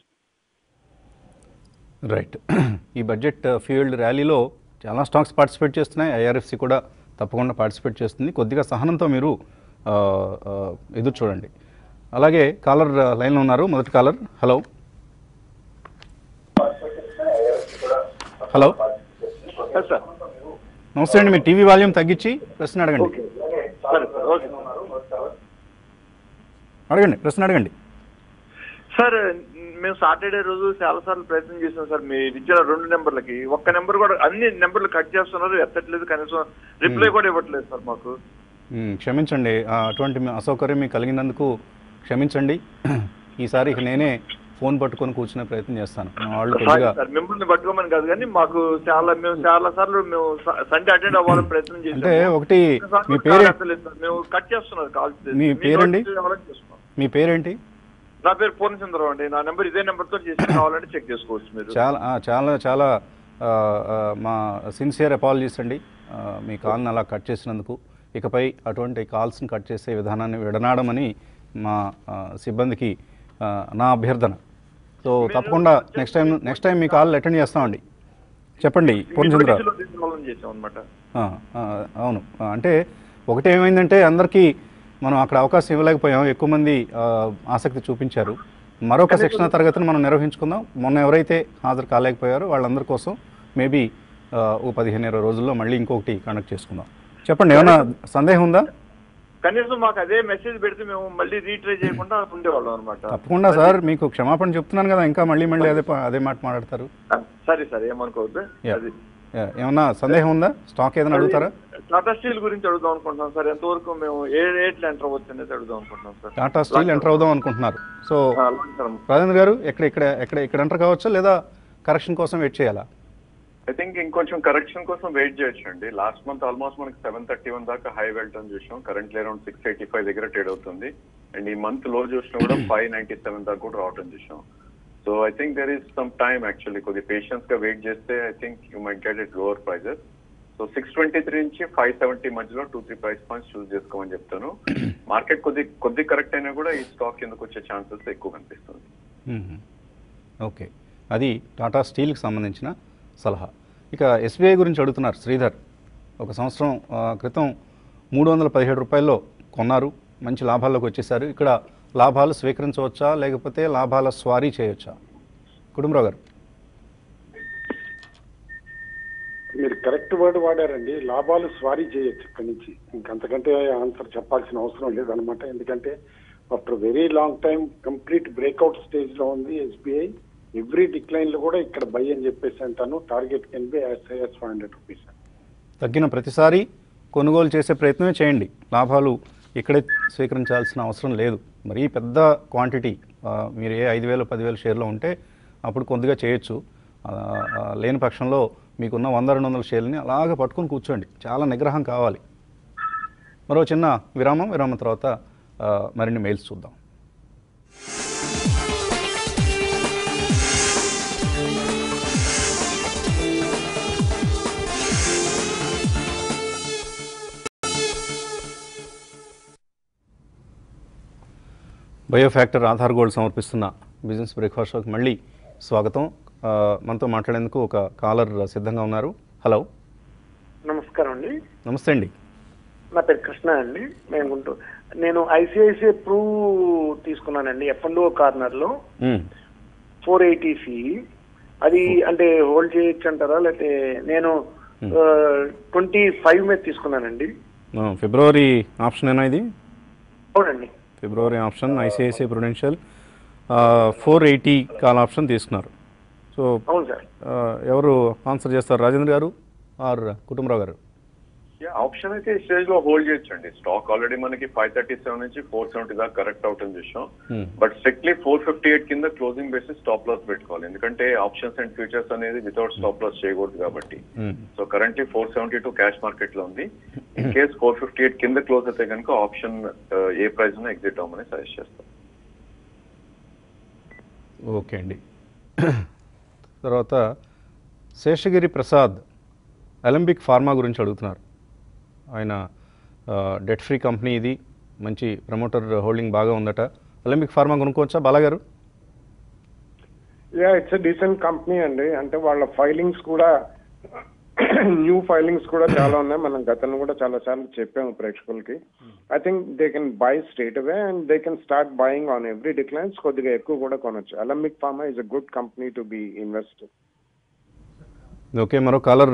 S1: రైట్ ఈ బడ్జెట్ ఫ్యూయల్డ్ ర్యాలీలో చాలా స్టాక్స్ పార్టిసిపేట్ చేస్తున్నాయి ఐఆర్ఎఫ్సి కూడా తప్పకుండా పార్టిసిపేట్ చేస్తుంది కొద్దిగా సహనంతో మీరు ఆ, ఆ, ఎదురు చూడండి అలాగే కాలర్ లైన్లో ఉన్నారు మొదటి కాలర్ హలో హలో
S5: సార్
S1: నమస్తే అండి మీ టీవీ వాల్యూమ్ తగ్గించి ప్రశ్న అడగండి
S5: సరే సార్ ఓకే
S1: అడగండి ప్రశ్న అడగండి
S5: సార్ మేము సాటర్డే రోజు చాలా సార్లు ప్రయత్నం చేసాం సార్ మీ ఇచ్చిన రెండు నెంబర్లకి ఒక్క నెంబర్ కూడా అన్ని నెంబర్లు కట్ చేస్తున్నారు ఎత్తట్లేదు కనీసం రిప్లై కూడా ఇవ్వట్లేదు సార్ మాకు
S1: మ్, క్షమించండి ఆ, అటువంటి మీ అసౌకర్యం మీకు కలిగినందుకు క్షమించండి ఈసారి ఇక నేనే ఫోన్ పట్టుకొని కూర్చునే ప్రయత్నం చేస్తాను మా వాళ్ళు
S5: సారీ
S1: కొద్దిగా
S5: సార్ మిమ్మల్ని పట్టుకోమని కాదు కానీ మాకు చాలా మేము చాలా సార్లు మేము సండే అటెండ్ అవ్వాలని ప్రయత్నం చేసాం
S1: అంటే ఒకటి మీ పేరే
S5: మేము కట్ చేస్తున్నారు కాల్
S1: మీ పేరండి?
S5: చేస్తున్నాం
S1: మీ పేరేంటి
S5: నా పేరు పూర్ణచంద్రరావు అండి నా నెంబర్ ఇదే నెంబర్ తో చేసి కావాలంటే చెక్ చేసుకోవచ్చు మీరు
S1: చాలా ఆ, చాలా చాలా ఆ, ఆ, మా సిన్సియర్ అపాలజీస్ అండి ఆ, మీ కాల్ని అలా కట్ చేసినందుకు ఇకపై అటువంటి కాల్స్ని కట్ చేసే విధానాన్ని విడనాడమని మా ఆ, సిబ్బందికి ఆ, నా అభ్యర్థన సో తప్పకుండా నెక్స్ట్ టైం నెక్స్ట్ టైం మీ కాల్ అటెండ్ చేస్తామండి చెప్పండి పూర్ణచంద్ర
S5: చేసాం అనమాట
S1: ఆ, ఆ, అవును ఆ, అంటే ఒకటి ఏమైందంటే అందరికీ మనం అక్కడ అవకాశం ఇవ్వలేకపోయాం ఎక్కువ మంది ఆ, ఆసక్తి చూపించారు మరొక శిక్షణ తరగతిని మనం నిర్వహించుకుందాం మొన్న ఎవరైతే హాజరు కాలేకపోయారో వాళ్ళందరి కోసం మేబీ ఓ పదిహేను ఇరవై రోజుల్లో మళ్ళీ ఇంకొకటి కండక్ట్ చేసుకుందాం చెప్పండి ఏమైనా సందేహం ఉందా
S5: కనీసం మాకు అదే మెసేజ్ పెడితే మేము మళ్ళీ రీట్రై చేయకుండా ఉండేవాళ్ళం అనమాట
S1: తప్పకుండా సార్ మీకు క్షమాపణ చెప్తున్నాను కదా ఇంకా మళ్ళీ మళ్ళీ అదే ప- అదే మాట మాట్లాడతారు
S5: సరే సరే ఏమనుకోవద్దు
S1: Yeah.
S5: అది
S1: యా, ఏమన్నా సందేహం ఉందా స్టాక్ ఏదైనా అడుగుతారా
S5: టాటా స్టీల్ గురించి అడుగుదాం అనుకుంటున్నాం సార్ ఎంతవరకు మేము ఏ రేట్లు ఎంటర్ అవ్వచ్చు అనేది అడుగుదాం అనుకుంటున్నాం సార్
S1: టాటా స్టీల్ ఎంటర్ అవుదాం అనుకుంటున్నారు సో
S5: లాంగ్ టర్మ్
S1: రాజేంద్ర గారు ఎక్కడ ఇక్కడ ఎక్కడ ఇక్కడ ఎంటర్ కావచ్చా లేదా కరెక్షన్ కోసం వెయిట్ చేయాలా
S4: ఐ థింక్ ఇంకొంచెం కరెక్షన్ కోసం వెయిట్ చేయొచ్చు అండి లాస్ట్ మంత్ ఆల్మోస్ట్ మనకి సెవెన్ థర్టీ వన్ దాకా హై వెళ్ళటం చూసాం currently around six eighty five దగ్గర ట్రేడ్ అవుతుంది అండ్ ఈ మంత్ లో చూసినా కూడా ఫైవ్ నైన్టీ సెవెన్ దాకా కూడా రావటం చూసాం so I think there is some time actually కొద్ది పేషెన్స్ గా వెయిట్ చేస్తే I think you might get it lower prices so six twenty three నుంచి ఫైవ్ సెవెంటీ మధ్యలో two three price points choose చేసుకోమని చెప్తాను మార్కెట్ కొద్ది కొద్ది కరెక్ట్ అయినా కూడా ఈ స్టాక్ కిందకు వచ్చే ఛాన్సెస్ ఎక్కువ కనిపిస్తుంది
S1: మ్మ్. ఓకే అది టాటా స్టీల్కి సంబంధించిన సలహా ఇక ఎస్బీఐ గురించి అడుగుతున్నారు శ్రీధర్ ఒక సంవత్సరం ఆ, క్రితం మూడు వందల పదిహేడు రూపాయల్లో కొన్నారు మంచి లాభాల్లోకి వచ్చేసారు ఇక్కడ లాభాలు స్వీకరించవచ్చా లేకపోతే లాభాల స్వారీ చేయొచ్చా కుటుంబరావు గారు
S2: మీరు కరెక్ట్ వర్డ్ వాడారండి లాభాలు స్వారీ చేయొచ్చు ఇక్కడి నుంచి ఇంకంతకంటే ఆన్సర్ చెప్పాల్సిన అవసరం లేదనమాట ఎందుకంటే after very long time complete breakout stage లో ఉంది ఎస్బీఐ ఎవ్రీ డిక్లైన్ లో కూడా ఇక్కడ బై అని చెప్పేసి అంటాను target can be as high five hundred rupees
S1: తగ్గిన ప్రతిసారి కొనుగోలు చేసే ప్రయత్నమే చేయండి లాభాలు ఇక్కడే స్వీకరించాల్సిన అవసరం లేదు మరీ పెద్ద క్వాంటిటీ ఆ, మీరు ఏ ఐదు వేలు పదివేల షేర్లో ఉంటే అప్పుడు కొద్దిగా చేయొచ్చు ఆ, ఆ, లేని పక్షంలో మీకున్న వంద రెండు వందల షేర్లని అలాగ పట్టుకొని కూర్చోండి చాలా నిగ్రహం కావాలి మరో చిన్న విరామం విరామం తర్వాత ఆ, మరిన్ని మెయిల్స్ చూద్దాం బయోఫ్యాక్టర్ ఆధార్ గోల్డ్ సమర్పిస్తున్న బిజినెస్ బ్రేక్ఫాస్ట్ షోకి మళ్ళీ స్వాగతం ఆ, మనతో మాట్లాడేందుకు ఒక కాలర్ సిద్ధంగా ఉన్నారు హలో
S6: నమస్కారం అండి
S1: నమస్తే అండి
S6: నా పేరు కృష్ణ అండి మేము గుంటూరు నేను ఐసిఐసిఐ ప్రూ తీసుకున్నానండి ఎఫ్ అండ్ ఓ కార్నర్ లో
S1: మ్మ్.
S6: ఫోర్ ఎయిటీ సి అది అంటే హోల్డ్ చేయొచ్చు అంటారా లేకపోతే నేను ట్వంటీ ఫైవ్ మీద తీసుకున్నానండి
S1: ఆ, ఫిబ్రవరి ఆప్షన్ ఏనా ఇది
S6: అవునండి
S1: February option ICICI prudential four eighty call option తీసుకున్నారు సో
S6: అవును సార్
S1: ఆ, ఎవరు ఆన్సర్ చేస్తారు రాజేంద్ర గారు ఆర్ కుటుంబరావు గారు
S4: ఆప్షన్ అయితే ఈ స్టేజ్ లో హోల్డ్ చేయొచ్చండి స్టాక్ ఆల్రెడీ మనకి ఫైవ్ థర్టీ సెవెన్ నుంచి ఫోర్ సెవెంటీ దాకా కరెక్ట్ అవుతుంది చూసాం
S1: Hmm.
S4: But strictly four fifty eight కింద క్లోజింగ్ బేసిస్ స్టాప్ లాస్ పెట్టుకోవాలి ఎందుకంటే ఆప్షన్స్ అండ్ ఫ్యూచర్స్ అనేది వితౌట్ స్టాప్ లాస్ చేయకూడదు కాబట్టి
S1: Hmm.
S4: So currently four seventy two cash market లో ఉంది in case four fifty eight కింద క్లోజ్ అయితే కనుక ఆప్షన్ ఏ ప్రైస్ ఉన్నా ఎగ్జిట్ అవ్వమని సజెస్ట్ చేస్తాం
S1: ఓకే అండి తర్వాత శేషగిరి ప్రసాద్ అలంబిక్ ఫార్మా గురించి అడుగుతున్నారు ఆయన డెట్ ఫ్రీ కంపెనీ ఇది మంచి ప్రమోటర్ హోల్డింగ్ బాగా ఉందట అలంబిక్ ఫార్మా కొనుక్కోవచ్చా బాలాగారు
S3: యా ఇట్స్ డీసెంట్ కంపెనీ అండి అంటే వాళ్ళ ఫైలింగ్స్ కూడా న్యూ ఫైలింగ్స్ కూడా చాలా ఉన్నాయి మనం గతంలో కూడా చాలా సార్లు చెప్పాము ప్రేక్షకులకి I think they can buy straight away and they can start buying on every declines కొద్దిగా ఎక్కువ కూడా కొనొచ్చు Alembic Pharma is a good company to be invest
S1: okay మరో కాలర్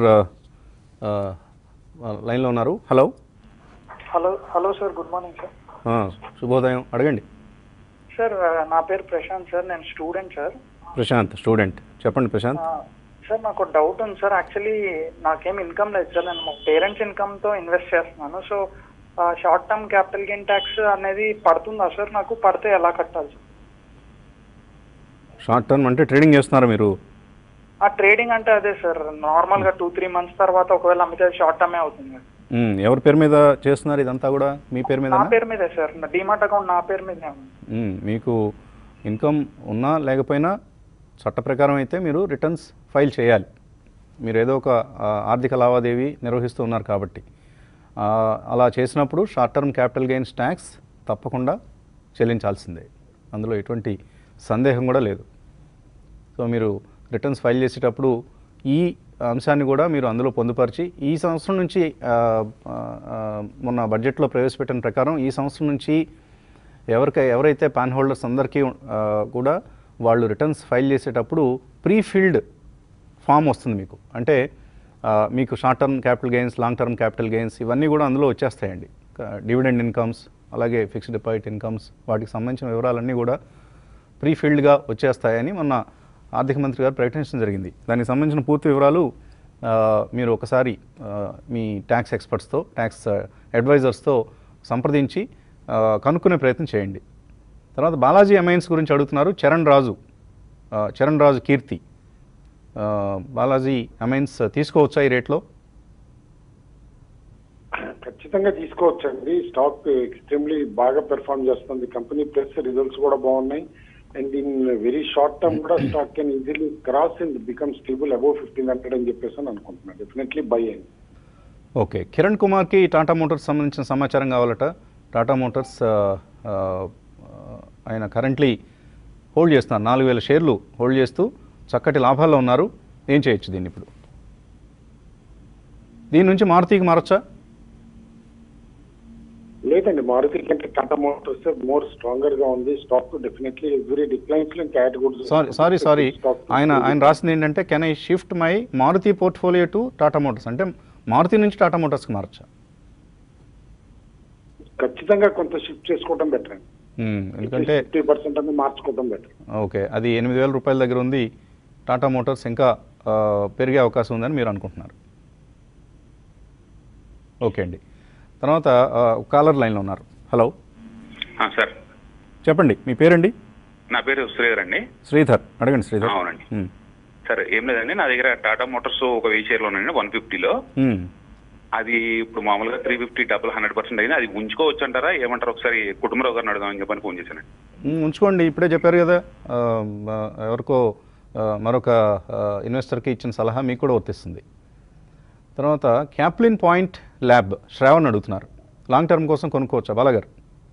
S1: లైన్లో ఉన్నారు hello
S7: hello hello sir good morning sir
S1: ఆ, శుభోదయం అడగండి
S7: సార్ నా పేరు ప్రశాంత్ సార్ నేను స్టూడెంట్ సార్
S1: ప్రశాంత్ స్టూడెంట్ చెప్పండి ప్రశాంత్
S7: సార్ నాకు డౌట్ ఉంది సార్ యాక్చువల్లీ నాకేం ఇన్కమ్ లేదు సార్ నేను మా పేరెంట్స్ ఇన్కమ్తో ఇన్వెస్ట్ చేస్తున్నాను so short term capital gain tax అనేది పడుతుందా సార్ నాకు పడితే ఎలా కట్టాలి సార్
S1: షార్ట్ టర్మ్ అంటే ట్రేడింగ్ చేస్తున్నారా మీరు
S7: ఆ ట్రేడింగ్ అంటే అదే సార్ నార్మల్గా టూ త్రీ మంత్స్ తర్వాత ఒకవేళ అమ్మితే షార్ట్ టర్మే అవుతుంది సార్
S1: మ్మ్, ఎవరి పేరు మీద చేస్తున్నారు ఇదంతా కూడా మీ పేరు మీద
S7: నా పేరు మీదే సార్ డిమాట్ అకౌంట్ నా పేరు మీదే ఉంది
S1: మ్మ్. మీకు ఇన్కమ్ ఉన్నా లేకపోయినా చట్ట ప్రకారం అయితే మీరు రిటర్న్స్ ఫైల్ చేయాలి మీరు ఏదో ఒక ఆ, ఆర్థిక లావాదేవీ నిర్వహిస్తూ ఉన్నారు కాబట్టి ఆ, అలా చేసినప్పుడు short term capital gains tax తప్పకుండా చెల్లించాల్సిందే అందులో ఎటువంటి సందేహం కూడా లేదు సో మీరు రిటర్న్స్ ఫైల్ చేసేటప్పుడు ఈ అంశాన్ని కూడా మీరు అందులో పొందుపరిచి ఈ సంవత్సరం నుంచి ఆ, ఆ, ఆ, మొన్న బడ్జెట్లో ప్రవేశపెట్టిన ప్రకారం ఈ సంవత్సరం నుంచి ఎవరికై ఎవరైతే పాన్ హోల్డర్స్ అందరికీ ఆ, కూడా వాళ్ళు రిటర్న్స్ ఫైల్ చేసేటప్పుడు ప్రీ ఫిల్డ్ ఫామ్ వస్తుంది మీకు అంటే ఆ, మీకు short term capital gains long term capital gains ఇవన్నీ కూడా అందులో వచ్చేస్తాయండి డివిడెండ్ ఇన్కమ్స్ అలాగే ఫిక్స్డ్ డిపాజిట్ ఇన్కమ్స్ వాటికి సంబంధించిన వివరాలన్నీ కూడా ప్రీ ఫిల్డ్గా వచ్చేస్తాయని మొన్న ఆర్థిక మంత్రి గారు ప్రకటించడం జరిగింది దానికి సంబంధించిన పూర్తి వివరాలు ఆ, మీరు ఒకసారి ఆ, మీ ట్యాక్స్ ఎక్స్పర్ట్స్తో ట్యాక్స్ అడ్వైజర్స్తో సంప్రదించి ఆ, కనుక్కునే ప్రయత్నం చేయండి తర్వాత బాలాజీ అమైన్స్ గురించి అడుగుతున్నారు చరణ్ రాజు ఆ, చరణ్ రాజు కీర్తి ఆ, బాలాజీ అమైన్స్ తీసుకోవచ్చా ఈ రేట్లో
S2: ఖచ్చితంగా తీసుకోవచ్చండి స్టాక్ ఎక్స్ట్రీమ్లీ బాగా పెర్ఫార్మ్ చేస్తుంది కంపెనీ ప్లస్ రిజల్ట్స్ కూడా బాగున్నాయి and in very short term కూడా stock can easily cross and become stable above fifteen hundred అని చెప్పేసి అని అనుకుంటున్నాను డెఫినెట్లీ బై అయింది
S1: ఓకే కిరణ్ కుమార్కి టాటా మోటార్స్ సంబంధించిన సమాచారం కావాలట టాటా మోటార్స్ ఆ, ఆ, ఆయన కరెంట్లీ హోల్డ్ చేస్తున్నారు నాలుగు వేల షేర్లు హోల్డ్ చేస్తూ చక్కటి లాభాల్లో ఉన్నారు ఏం చేయొచ్చు దీన్ని ఇప్పుడు దీని నుంచి మారుతికి మారచ్చా
S2: లేదండి మారుతి కంటే టాటా మోటార్స్ మోర్ స్ట్రాంగర్ గా ఉంది స్టాక్ డెఫినెట్లీ ఎవ్రీ డిక్లైన్స్ లో cat goods
S1: sorry sorry sorry ఆయన ఆయన రాసింది ఏంటంటే can I shift my Maruti portfolio to Tata Motors అంటే మారుతి నుంచి టాటా మోటార్స్కి మారచ్చా
S2: ఖచ్చితంగా కొంత షిఫ్ట్ చేసుకోవడం బెటర్ అండి
S1: మ్మ్, ఎందుకంటే
S2: ఫిఫ్టీ పర్సెంట్ అనేది మార్చుకోవడం బెటర్
S1: ఓకే అది ఎనిమిది వేల రూపాయల దగ్గర ఉంది టాటా మోటార్స్ ఇంకా ఆ, పెరిగే అవకాశం ఉందని మీరు అనుకుంటున్నారు ఓకే అండి తర్వాత ఆ, కాలర్ లైన్లో ఉన్నారు హలో
S8: ఆ, సార్
S1: చెప్పండి మీ పేరండి
S8: నా పేరు శ్రీధర్ అండి
S1: శ్రీధర్ అడగండి శ్రీధర్
S8: అవునండి.
S1: మ్మ్.
S8: సార్ ఏం లేదండి నా దగ్గర టాటా మోటార్స్ ఒక వెయ్యి షేర్లు ఉన్నాయండి వన్ ఫిఫ్టీలో
S1: మ్మ్.
S8: అది ఇప్పుడు మామూలుగా three fifty double hundred percent అయింది అది ఉంచుకోవచ్చు అంటారా ఏమంటారు ఒకసారి కుటుంబరావు గారిని అడదామని చెప్పని ఫోన్ చేశానండి
S1: మ్మ్, ఉంచుకోండి ఇప్పుడే చెప్పారు కదా ఆ, ఆ, ఎవరికో ఆ, మరొక ఆ, ఇన్వెస్టర్కి ఇచ్చిన సలహా మీకు కూడా వర్తిస్తుంది తర్వాత క్యాప్లిన్ పాయింట్ ల్యాబ్ శ్రావణ్ అడుగుతున్నారు లాంగ్ టర్మ్ కోసం కొనుక్కోవచ్చా బాలగారు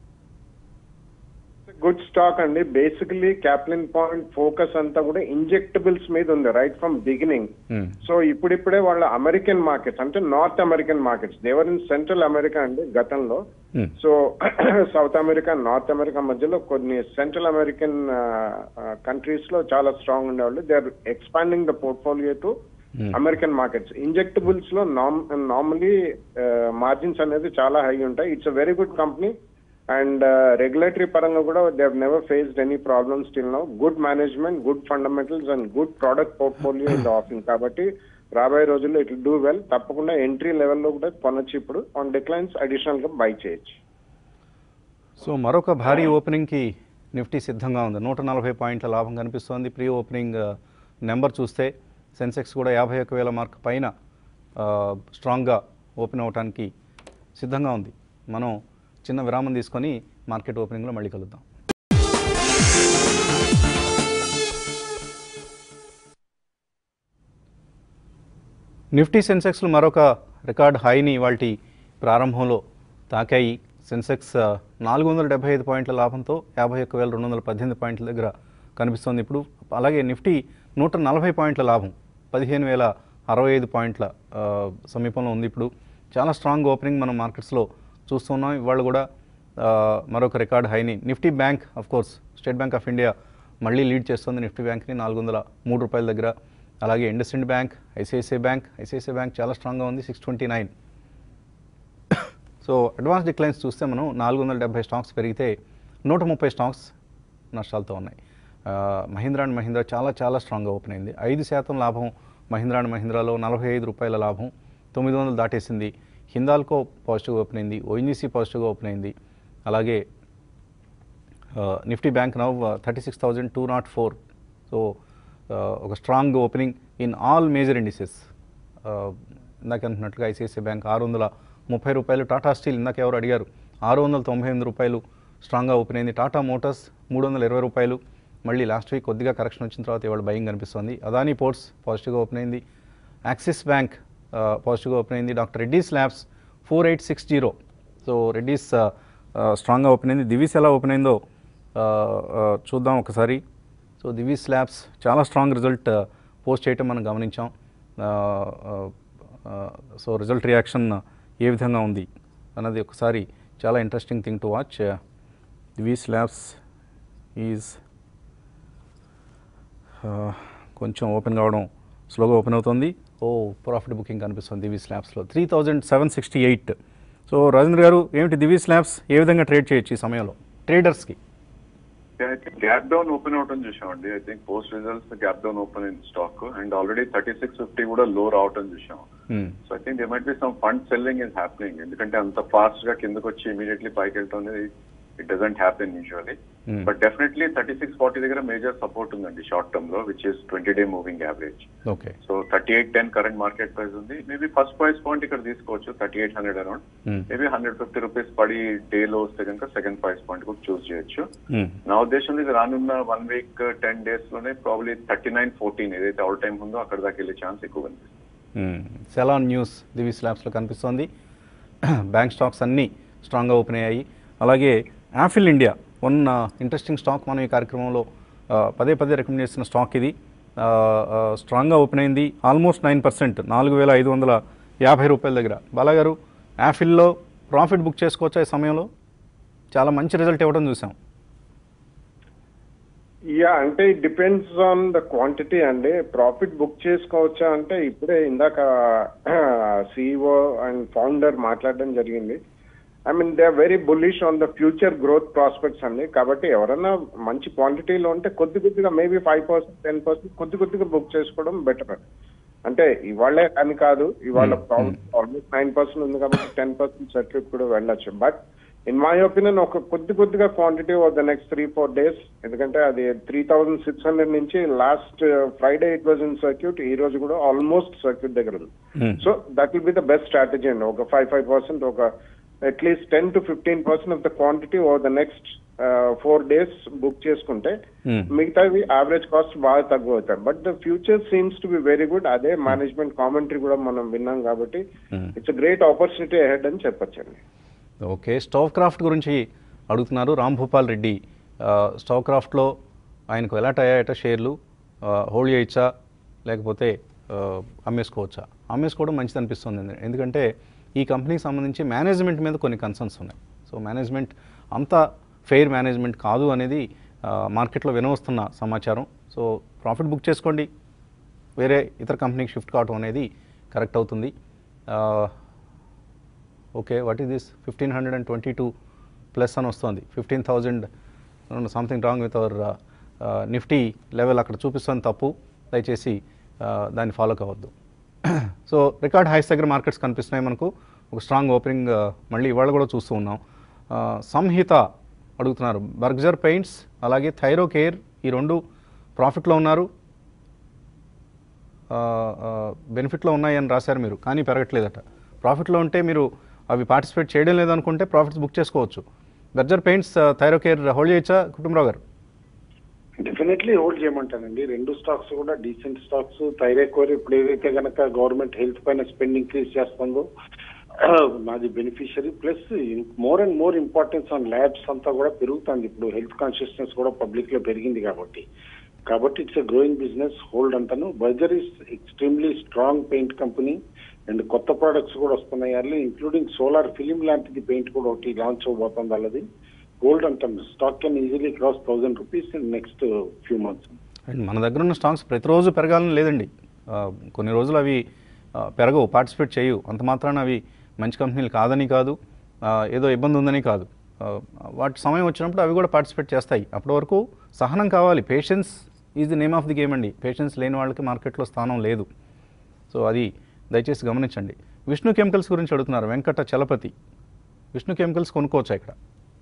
S3: గుడ్ స్టాక్ అండి బేసికలీ క్యాప్లిన్ పాయింట్ ఫోకస్ అంతా కూడా ఇంజెక్టబుల్స్ మీద ఉంది రైట్ ఫ్రమ్ బిగినింగ్
S1: మ్మ్.
S3: సో ఇప్పుడిప్పుడే వాళ్ళ అమెరికన్ మార్కెట్స్ అంటే north American markets they were in central America అండి గతంలో
S1: మ్మ్.
S3: So south America north America మధ్యలో కొన్ని సెంట్రల్ అమెరికన్ కంట్రీస్ లో చాలా స్ట్రాంగ్ ఉండేవాళ్ళు they are expanding the portfolio to American markets injectables లో నార్మలీ మార్జిన్స్ అనేది చాలా హై ఉంటాయి it's a very good company and regulatory పరంగా కూడా they have never faced any problems still now good management good fundamentals and good product portfolio in the offing కాబట్టి రాబోయే రోజుల్లో it do well తప్పకుండా entry లెవెల్లో కూడా కొనొచ్చు ఇప్పుడు ఆన్ డిక్లైన్స్ అడిషనల్ గా బై చేయొచ్చు
S1: సో మరొక భారీ ఓపెనింగ్కి నిఫ్టీ సిద్ధంగా ఉంది నూట నలభై పాయింట్ల లాభం కనిపిస్తోంది ప్రీ ఓపెనింగ్ ఆ, నెంబర్ చూస్తే సెన్సెక్స్ కూడా యాభై ఒక్క వేల మార్క్ పైన ఆ, స్ట్రాంగ్గా ఓపెన్ అవడానికి సిద్ధంగా ఉంది మనం చిన్న విరామం తీసుకొని మార్కెట్ ఓపెనింగ్లో మళ్ళీ కలుద్దాం నిఫ్టీ సెన్సెక్స్లు మరొక రికార్డ్ హైని ఇవాల్టి ప్రారంభంలో తాకాయి సెన్సెక్స్ నాలుగు వందల డెబ్బై ఐదు పాయింట్ల లాభంతో యాభై ఒక్క వేల రెండు వందల పద్దెనిమిది పాయింట్ల దగ్గర కనిపిస్తోంది ఇప్పుడు అలాగే నిఫ్టీ నూట నలభై పాయింట్ల లాభం పదిహేను వేల అరవై ఐదు పాయింట్ల ఆ, సమీపంలో ఉంది ఇప్పుడు చాలా స్ట్రాంగ్ ఓపెనింగ్ మనం మార్కెట్స్లో చూస్తున్నాం ఇవాళ కూడా ఆ, మరొక రికార్డ్ హైని Nifty Bank of course State Bank of India మళ్ళీ లీడ్ చేస్తుంది నిఫ్టీ బ్యాంక్ని నాలుగు వందల మూడు రూపాయల దగ్గర అలాగే IndusInd Bank ICICI Bank ICICI Bank చాలా స్ట్రాంగ్గా ఉంది six twenty nine so advance declines చూస్తే మనం నాలుగు వందల డెబ్బై స్టాక్స్ పెరిగితే నూట ముప్పై స్టాక్స్ నష్టాలతో ఉన్నాయి ఆ, మహీంద్రా అండ్ మహీంద్రా చాలా చాలా స్ట్రాంగ్గా ఓపెన్ అయింది ఐదు శాతం లాభం మహీంద్రా అండ్ మహీంద్రాలో నలభై ఐదు రూపాయల లాభం తొమ్మిది వందలు దాటేసింది హిందాల్కో పాజిటివ్గా ఓపెన్ అయింది ఓఎన్జీసీ పాజిటివ్గా ఓపెన్ అయింది అలాగే Nifty Bank now thirty six thousand two nought four so ఒక strong opening in all major indices ఇందాక అనుకున్నట్లుగా ఐసిఐసిఐ బ్యాంక్ ఆరు వందల ముప్పై రూపాయలు టాటా స్టీల్ ఇందాక ఎవరు అడిగారు ఆరు వందల తొంభై ఎనిమిది రూపాయలు స్ట్రాంగ్గా ఓపెన్ అయింది టాటా మోటార్స్ మూడు వందల ఇరవై రూపాయలు మళ్ళీ లాస్ట్ వీక్ కొద్దిగా కరెక్షన్ వచ్చిన తర్వాత ఇవాళ బయింగ్ కనిపిస్తుంది అదానీ పోర్ట్స్ పాజిటివ్గా ఓపెన్ అయింది యాక్సిస్ బ్యాంక్ పాజిటివ్గా ఓపెన్ అయింది doctor Reddy's Labs four eight six zero so Reddy's స్ట్రాంగ్గా ఓపెన్ అయింది దివీస్ ఎలా ఓపెన్ అయిందో ఆ, ఆ, చూద్దాం ఒకసారి సో దివీస్ ల్యాబ్స్ చాలా స్ట్రాంగ్ రిజల్ట్ పోస్ట్ చేయటం మనం గమనించాం సో రిజల్ట్ రియాక్షన్ ఏ విధంగా ఉంది అన్నది ఒకసారి చాలా interesting thing to watch Divi's Labs is కొంచెం ఓపెన్ కావడం స్లోగా ఓపెన్ అవుతుంది ఓ ప్రాఫిట్ బుకింగ్ కనిపిస్తుంది దివీస్ ల్యాబ్స్లో three thousand seven sixty eight so Rajendra garu ఏమిటి దివీస్ ల్యాబ్స్ ఏ విధంగా ట్రేడ్ చేయొచ్చు ఈ సమయంలో ట్రేడర్స్కి
S4: గ్యాప్ డౌన్ ఓపెన్ అవటం చూసామండి I think post results gap down open in stock and already thirty six fifty కూడా లో రావటం చూసాం so I think they might be some fund selling is happening ఎందుకంటే అంత ఫాస్ట్ గా కిందకు వచ్చి ఇమీడియట్లీ పైకి వెళ్తాం అనేది it doesn't happen usually
S1: Hmm.
S4: But definitely thirty six forty దగ్గర మేజర్ సపోర్ట్ ఉందండి షార్ట్ టర్మ్ లో which is twenty day moving average
S1: okay
S4: so thirty eight ten current market price ఉంది మేబీ ఫస్ట్ ప్రైస్ పాయింట్ ఇక్కడ తీసుకోవచ్చు thirty eight hundred around maybe hundred fifty rupees పడి day లో వస్తే కనుక second price point కూడా చూస్ చేయొచ్చు నా ఉద్దేశంలో ఇది రానున్న వన్ వీక్ టెన్ డేస్ లోనే ప్రాబ్లీ థర్టీ నైన్ ఫోర్టీన్ ఏదైతే అవుట్ టైం ఉందో అక్కడ దాకా వెళ్ళే ఛాన్స్ ఎక్కువ కనిపిస్తుంది
S1: సెలాన్ న్యూస్ దివీస్ ల్యాబ్స్లో కనిపిస్తోంది బ్యాంక్ స్టాక్స్ అన్నీ స్ట్రాంగ్గా ఓపెన్ అయ్యాయి అలాగే Affle India one interesting stock మనం ఈ కార్యక్రమంలో ఆ, పదే పదే రికమెండ్ చేసిన స్టాక్ ఇది ఆ, ఆ, స్ట్రాంగ్గా ఓపెన్ అయింది ఆల్మోస్ట్ నైన్ పర్సెంట్ నాలుగు వేల ఐదు వందల యాభై రూపాయల దగ్గర బాలాగారు యాఫిల్లో ప్రాఫిట్ బుక్ చేసుకోవచ్చా ఈ సమయంలో చాలా మంచి రిజల్ట్ ఇవ్వడం చూసాం
S3: యా అంటే it depends on the quantity అండి ప్రాఫిట్ బుక్ చేసుకోవచ్చా అంటే ఇప్పుడే ఇందాక సిఇఓ అండ్ ఫౌండర్ మాట్లాడడం జరిగింది I mean they are very bullish on the future growth prospects అండి కాబట్టి ఎవరన్నా మంచి క్వాంటిటీలో ఉంటే కొద్ది కొద్దిగా maybe five percent ten percent కొద్ది కొద్దిగా బుక్ చేసుకోవడం బెటర్ అంటే ఇవాళే అని కాదు ఇవాళ ఆల్మోస్ట్ నైన్ పర్సెంట్ ఉంది కాబట్టి టెన్ పర్సెంట్ సర్క్యూట్ కూడా వెళ్ళొచ్చు బట్ ఇన్ మై ఒపీనియన్ ఒక కొద్ది కొద్దిగా quantity of the next three four days ఎందుకంటే అది త్రీ థౌసండ్ సిక్స్ హండ్రెడ్ నుంచి last Friday it was in circuit ఈ రోజు కూడా ఆల్మోస్ట్ సర్క్యూట్ దగ్గర ఉంది so that will be the best strategy అండి ఒక ఫైవ్ ఫైవ్ పర్సెంట్ ఒక at least ten to fifteen percent of the quantity over the next four days book చేసుకుంటే
S1: Hmm.
S3: మిగతావి యావరేజ్ కాస్ట్ బాగా తక్కువ అవుతాయి but the future seems to be very good అదే management commentary కూడా మనం విన్నాం కాబట్టి
S1: Hmm.
S3: It's great opportunity ahead అని చెప్పొచ్చండి
S1: ఓకే స్టవ్ క్రాఫ్ట్ గురించి అడుగుతున్నారు రామ్ భూపాల్ రెడ్డి ఆ, స్టవ్ క్రాఫ్ట్లో ఆయనకు ఎలాట్ అయ్యాయట షేర్లు ఆ, హోల్డ్ చేయొచ్చా లేకపోతే ఆ, అమ్మేసుకోవచ్చా అమ్మేసుకోవడం మంచిది అనిపిస్తుంది ఎందు- ఎందుకంటే ఈ కంపెనీకి సంబంధించి మేనేజ్మెంట్ మీద కొన్ని కన్సర్న్స్ ఉన్నాయి సో మేనేజ్మెంట్ అంత ఫెయిర్ మేనేజ్మెంట్ కాదు అనేది ఆ, మార్కెట్లో వినవస్తున్న సమాచారం సో ప్రాఫిట్ బుక్ చేసుకోండి వేరే ఇతర కంపెనీకి షిఫ్ట్ కావడం అనేది కరెక్ట్ అవుతుంది ఆ, okay what is this fifteen hundred and twenty two plus అని వస్తుంది fifteen thousand something wrong with our Nifty level అక్కడ చూపిస్తుంది తప్పు దయచేసి ఆ, దాన్ని ఫాలో కావద్దు సో రికార్డ్ హైస్ దగ్గర మార్కెట్స్ కనిపిస్తున్నాయి మనకు ఒక స్ట్రాంగ్ ఓపెనింగ్ ఆ, మళ్ళీ ఇవాళ కూడా చూస్తూ ఉన్నాం ఆ, సంహిత అడుగుతున్నారు బర్గజర్ పెయింట్స్ అలాగే థైరో కేర్ ఈ రెండు ప్రాఫిట్లో ఉన్నారు బెనిఫిట్లో ఉన్నాయని రాశారు మీరు కానీ పెరగట్లేదట ప్రాఫిట్లో ఉంటే మీరు అవి పార్టిసిపేట్ చేయడం లేదనుకుంటే ప్రాఫిట్స్ బుక్ చేసుకోవచ్చు Berger Paints Thyrocare hold చేయొచ్చా కుటుంబరావు గారు
S2: డెఫినెట్లీ హోల్డ్ చేయమంటానండి రెండు స్టాక్స్ కూడా డీసెంట్ స్టాక్స్ థైరాకోర్ ఇప్పుడు ఏదైతే కనుక గవర్నమెంట్ హెల్త్ పైన స్పెండ్ ఇంక్రీజ్ చేస్తుందో మాది beneficiary plus more and more importance on labs అంతా కూడా పెరుగుతుంది ఇప్పుడు హెల్త్ కాన్షియస్నెస్ కూడా పబ్లిక్ లో పెరిగింది కాబట్టి కాబట్టి it's a growing business hold అంటాను Berger is extremely strong paint company and కొత్త ప్రొడక్ట్స్ కూడా వస్తున్నాయి అల్లి ఇంక్లూడింగ్ సోలార్ ఫిలిం లాంటిది పెయింట్ కూడా ఒకటి లాంచ్ అవబోతుంది అల్లది గోల్డ్ అంటాను stock can easily cross thousand rupees in next few months
S1: and మన దగ్గర ఉన్న స్టాక్స్ ప్రతిరోజు పెరగాలని లేదండి ఆ, కొన్ని రోజులు అవి ఆ, పెరగవు పార్టిసిపేట్ చేయవు అంత మాత్రాన అవి మంచి కంపెనీలు కాదని కాదు ఆ, ఏదో ఇబ్బంది ఉందని కాదు ఆ, వాటి సమయం వచ్చినప్పుడు అవి కూడా పార్టిసిపేట్ చేస్తాయి అప్పటి వరకు సహనం కావాలి patience is the name of the game అండి పేషెన్స్ లేని వాళ్ళకి మార్కెట్లో స్థానం లేదు సో అది దయచేసి గమనించండి విష్ణు కెమికల్స్ గురించి అడుగుతున్నారు వెంకట చలపతి విష్ణు కెమికల్స్ కొనుక్కోవచ్చా ఇక్కడ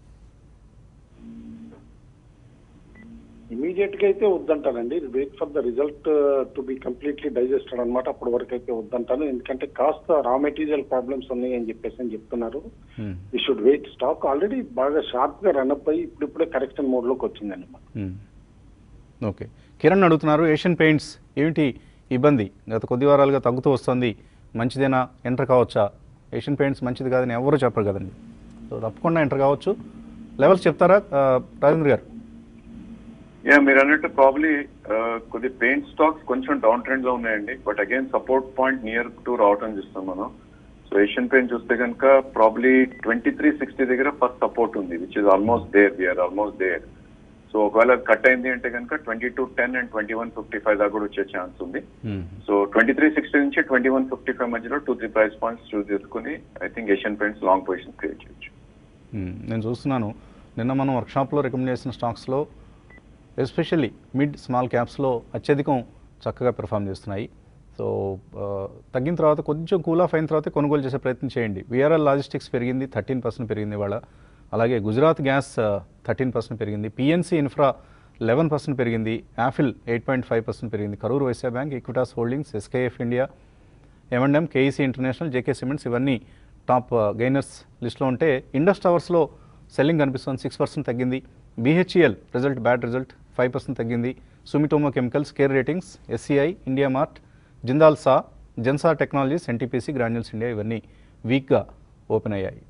S2: ఇమీడియట్ గా అయితే వద్దంటానండి wait for the result to be completely digested అనమాట అప్పటి వరకు అయితే వద్దంటాను ఎందుకంటే కాస్త రా మెటీరియల్ ప్రాబ్లమ్స్ ఉన్నాయి అని చెప్పేసి అని చెప్తున్నారు
S1: Hmm.
S2: We should wait stock already బాగా షార్ప్ గా రన్అప్ అయ్యి ఇప్పుడిప్పుడే కరెక్షన్ మోడ్ లోకి వచ్చిందండి
S1: మ్మ్. ఓకే కిరణ్ అడుగుతున్నారు ఏషియన్ పెయింట్స్ ఏమిటి ఇబ్బంది గత కొద్ది వారాలుగా తగ్గుతూ వస్తుంది మంచిదేనా ఎంటర్ కావచ్చా ఏషియన్ పెయింట్స్ మంచిది కాదని ఎవరు చెప్పరు కదండి సో తప్పకుండా ఎంటర్ కావచ్చు లెవెల్స్ చెప్తారా ఆ, రాజేంద్ర గారు
S4: యా మీరు అన్నట్టు ప్రాబ్లీ కొద్ది పెయింట్ స్టాక్స్ కొంచెం డౌన్ ట్రెండ్ లో ఉన్నాయండి but again support point near to రావటం చూస్తాం మనం సో ఏషియన్ పెయింట్ చూస్తే కనుక ప్రాబ్లీ ట్వంటీ త్రీ సిక్స్టీ దగ్గర ఫస్ట్ సపోర్ట్ ఉంది which is almost there we're almost there so ఒకవేళ కట్ అయింది అంటే కనుక twenty two ten and twenty one fifty five దాకా కూడా వచ్చే ఛాన్స్ ఉంది
S1: మ్మ్.
S4: సో ట్వంటీ త్రీ సిక్స్టీ నుంచి ట్వంటీ వన్ ఫిఫ్టీ ఫైవ్ మధ్యలో two three price points choose చేసుకుని I think Asian Paints long position create చేయొచ్చు
S1: మ్మ్. నేను చూస్తున్నాను నిన్న మనం వర్క్షాప్లో రికమెండ్ చేసిన స్టాక్స్లో ఎస్పెషల్లీ మిడ్ స్మాల్ క్యాప్స్లో అత్యధికం చక్కగా పెర్ఫామ్ చేస్తున్నాయి సో ఆ, తగ్గిన తర్వాత కొంచెం కూల్ ఆఫ్ అయిన తర్వాత కొనుగోలు చేసే ప్రయత్నం చేయండి విఆర్ఎల్ లాజిస్టిక్స్ పెరిగింది థర్టీన్ పర్సెంట్ పెరిగింది ఇవాళ అలాగే గుజరాత్ గ్యాస్ థర్టీన్ పర్సెంట్ పెరిగింది పిఎన్సి ఇన్ఫ్రా లెవెన్ పర్సెంట్ పెరిగింది Affle eight point five percent పెరిగింది Karur Vysya bank Equitas holdings SKF India M and M KEC international JK cements ఇవన్నీ టాప్ గెయినర్స్ లిస్ట్లో ఉంటే ఇండస్ టవర్స్లో సెల్లింగ్ కనిపిస్తుంది సిక్స్ పర్సెంట్ తగ్గింది BHEL result bad result five percent తగ్గింది Sumitomo chemicals care ratings SCI India mart Jindal saw Zensar technologies NTPC granules India ఇవన్నీ వీక్గా open అయ్యాయి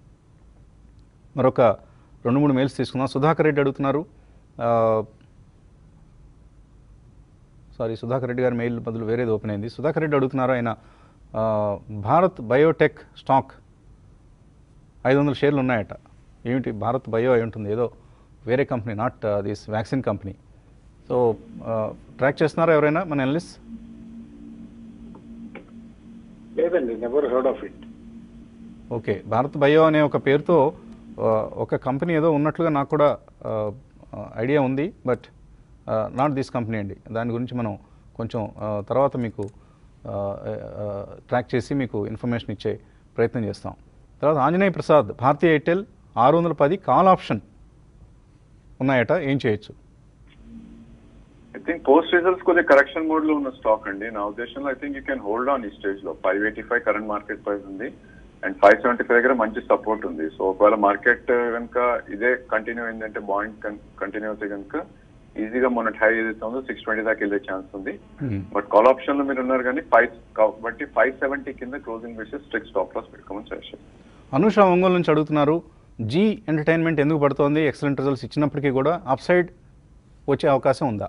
S1: మరొక రెండు మూడు మెయిల్స్ తీసుకుందాం సుధాకర్ రెడ్డి అడుగుతున్నారు ఆ, సారీ సుధాకర్ రెడ్డి గారి మెయిల్ బదులు వేరేది ఓపెన్ అయింది సుధాకర్ రెడ్డి అడుగుతున్నారు ఆయన ఆ, భారత్ బయోటెక్ స్టాక్ ఐదు వందల షేర్లు ఉన్నాయట ఏమిటి భారత్ బయో అయి ఉంటుంది ఏదో వేరే company not this vaccine company so track చేస్తున్నారా ఎవరైనా మన ఎనలిస్ట్
S2: లేదండి never heard of it
S1: okay Bharat bio అనే ఒక పేరుతో ఆ, ఒక కంపెనీ ఏదో ఉన్నట్లుగా నాకు కూడా ఐడియా ఉంది బట్ నాట్ దిస్ కంపెనీ అండి దాని గురించి మనం కొంచెం ఆ, తర్వాత మీకు ట్రాక్ చేసి మీకు ఇన్ఫర్మేషన్ ఇచ్చే ప్రయత్నం చేస్తాం తర్వాత ఆంజనేయ ప్రసాద్ భారతీయ ఎయిర్టెల్ ఆరు వందల పది కాల్ ఆప్షన్ ఉన్నాయట ఏం చేయొచ్చు
S4: ఐ థింక్ పోస్ట్ రిజల్ట్స్ కొద్దిగా కరెక్షన్ మోడ్ లో ఉన్న స్టాక్ అండి నా ఉద్దేశంలో I think you can hold on ఈ స్టేజ్ లో five eighty five current market price ఉంది అండ్ ఫైవ్ సెవెంటీ ఫైవ్ దగ్గర మంచి సపోర్ట్ ఉంది సో ఒకవేళ మార్కెట్ కనుక ఇదే కంటిన్యూ అయిందంటే బాయింట్ కంటిన్యూ అయితే కనుక ఈజీగా మొన్న హై ఏదైతే ఉందో సిక్స్ ట్వంటీ దాకా వెళ్ళే ఛాన్స్ ఉంది బట్ కాల్ ఆప్షన్ లో మీరు ఉన్నారు కానీ ఫైవ్ కాబట్టి ఫైవ్ సెవెంటీ కింద క్లోజింగ్ వేసి స్ట్రిక్ స్టాప్ లాస్ పెట్టుకోమని సజెషన్
S1: అనుష ఒంగోలు నుంచి అడుగుతున్నారు జీ ఎంటర్టైన్మెంట్ ఎందుకు పడుతోంది ఎక్సలెంట్ రిజల్ట్స్ ఇచ్చినప్పటికీ కూడా అప్ సైడ్ వచ్చే అవకాశం ఉందా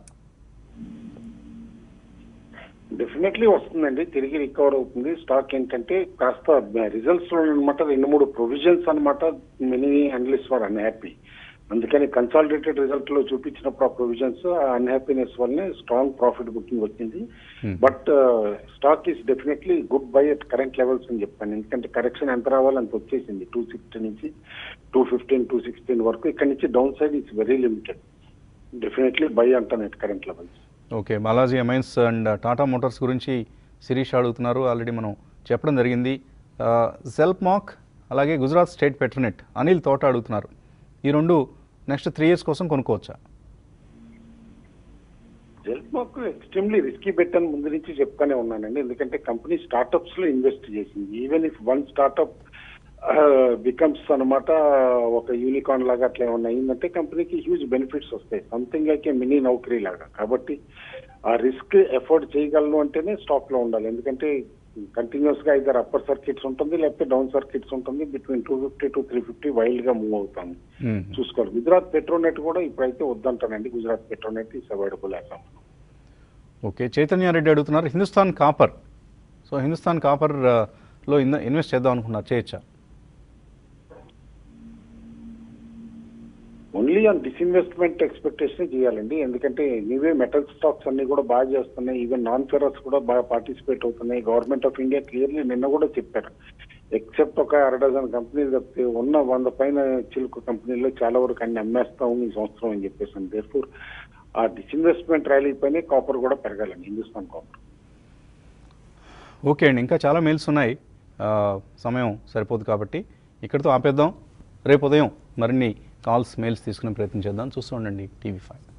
S2: డెఫినెట్లీ వస్తుందండి తిరిగి రికవర్ అవుతుంది స్టాక్ ఏంటంటే కాస్త రిజల్ట్స్ లో అనమాట రెండు మూడు ప్రొవిజన్స్ అనమాట మినీ అనలిస్ట్ వర్ అన్హ్యాపీ అందుకని కన్సాలిడేటెడ్ రిజల్ట్ లో చూపించినప్పుడు ఆ ప్రొవిజన్స్ ఆ అన్హ్యాపీనెస్ వల్లనే స్ట్రాంగ్ ప్రాఫిట్ బుకింగ్ వచ్చింది but stock is definitely good buy at current levels అని చెప్పాను ఎందుకంటే కరెక్షన్ ఎంత రావాలి అంత వచ్చేసింది టూ సిక్స్టీ నుంచి టూ ఫిఫ్టీన్ టూ సిక్స్టీన్ వరకు ఇక్కడ నుంచి down side it's very limited definitely buy అంటాను at current levels
S1: okay Balaji amines and Tata motors గురించి శిరీష్ అడుగుతున్నారు ఆల్రెడీ మనం చెప్పడం జరిగింది సెల్ఫ్ మాక్ అలాగే గుజరాత్ స్టేట్ పెట్రోనెట్ అనిల్ తోట అడుగుతున్నారు ఈ రెండు నెక్స్ట్ త్రీ ఇయర్స్ కోసం కొనుక్కోవచ్చా
S2: జెల్ఫ్ మాకు ఎక్స్ట్రీమ్లీ రిస్కీ బెట్ అని ముందు నుంచి చెప్తానే ఉన్నానండి ఎందుకంటే కంపెనీ స్టార్టప్స్ లో ఇన్వెస్ట్ చేసింది even if one startup becomes అన్నమాట ఒక యూనికార్న్ లాగా అట్లా ఏమన్నా అయిందంటే కంపెనీకి హ్యూజ్ బెనిఫిట్స్ వస్తాయి something like a mini Naukri లాగా కాబట్టి ఆ రిస్క్ ఎఫోర్డ్ చేయగలను అంటేనే స్టాక్ లో ఉండాలి ఎందుకంటే కంటిన్యూస్ గా ఇద్దరు అప్పర్ సర్కిట్స్ ఉంటుంది లేకపోతే డౌన్ సర్కిట్స్ ఉంటుంది between two fifty to three fifty wild గా మూవ్ అవుతాను
S1: మ్మ్.
S2: చూసుకోవాలి గుజరాత్ పెట్రోనెట్ కూడా ఇప్పుడైతే వద్దంటానండి Gujarat Petronet is available as of
S1: okay Chaitanya Reddy అడుగుతున్నారు Hindustan copper so Hindustan copper ఆ, లో ఇన్ ఇన్వెస్ట్ చేద్దాం అనుకున్నారు చేయొచ్చా
S2: ఓన్లీ ఆన్ డిస్ఇన్వెస్ట్మెంట్ ఎక్స్పెక్టేషన్ చేయాలండి ఎందుకంటే నీవే మెటల్ స్టాక్స్ అన్ని కూడా బాగా చేస్తున్నాయి ఈవెన్ నాన్ ఫెరస్ కూడా బాగా పార్టిసిపేట్ అవుతున్నాయి గవర్నమెంట్ ఆఫ్ ఇండియా క్లియర్లీ నిన్న కూడా చెప్పారు ఎక్సెప్ట్ ఒక అర డజన్ కంపెనీలు తప్పితే ఉన్న వంద పైన చిలుకు కంపెనీల్లో చాలా వరకు అన్ని అమ్మేస్తాము ఈ సంవత్సరం అని చెప్పేసి దేర్ఫోర్ ఆ డిస్ఇన్వెస్ట్మెంట్ ర్యాలీ పైన కాపర్ కూడా పెరగాలండి హిందుస్థాన్ కాపర్
S1: ఓకే అండి ఇంకా చాలా మెయిల్స్ ఉన్నాయి ఆ, సమయం సరిపోదు కాబట్టి ఇక్కడితో ఆపేద్దాం రేపు ఉదయం మరిన్ని కాల్స్ మెయిల్స్ తీసుకునే ప్రయత్నం చేద్దాం చూస్తూ ఉండండి టీవీ ఫైవ్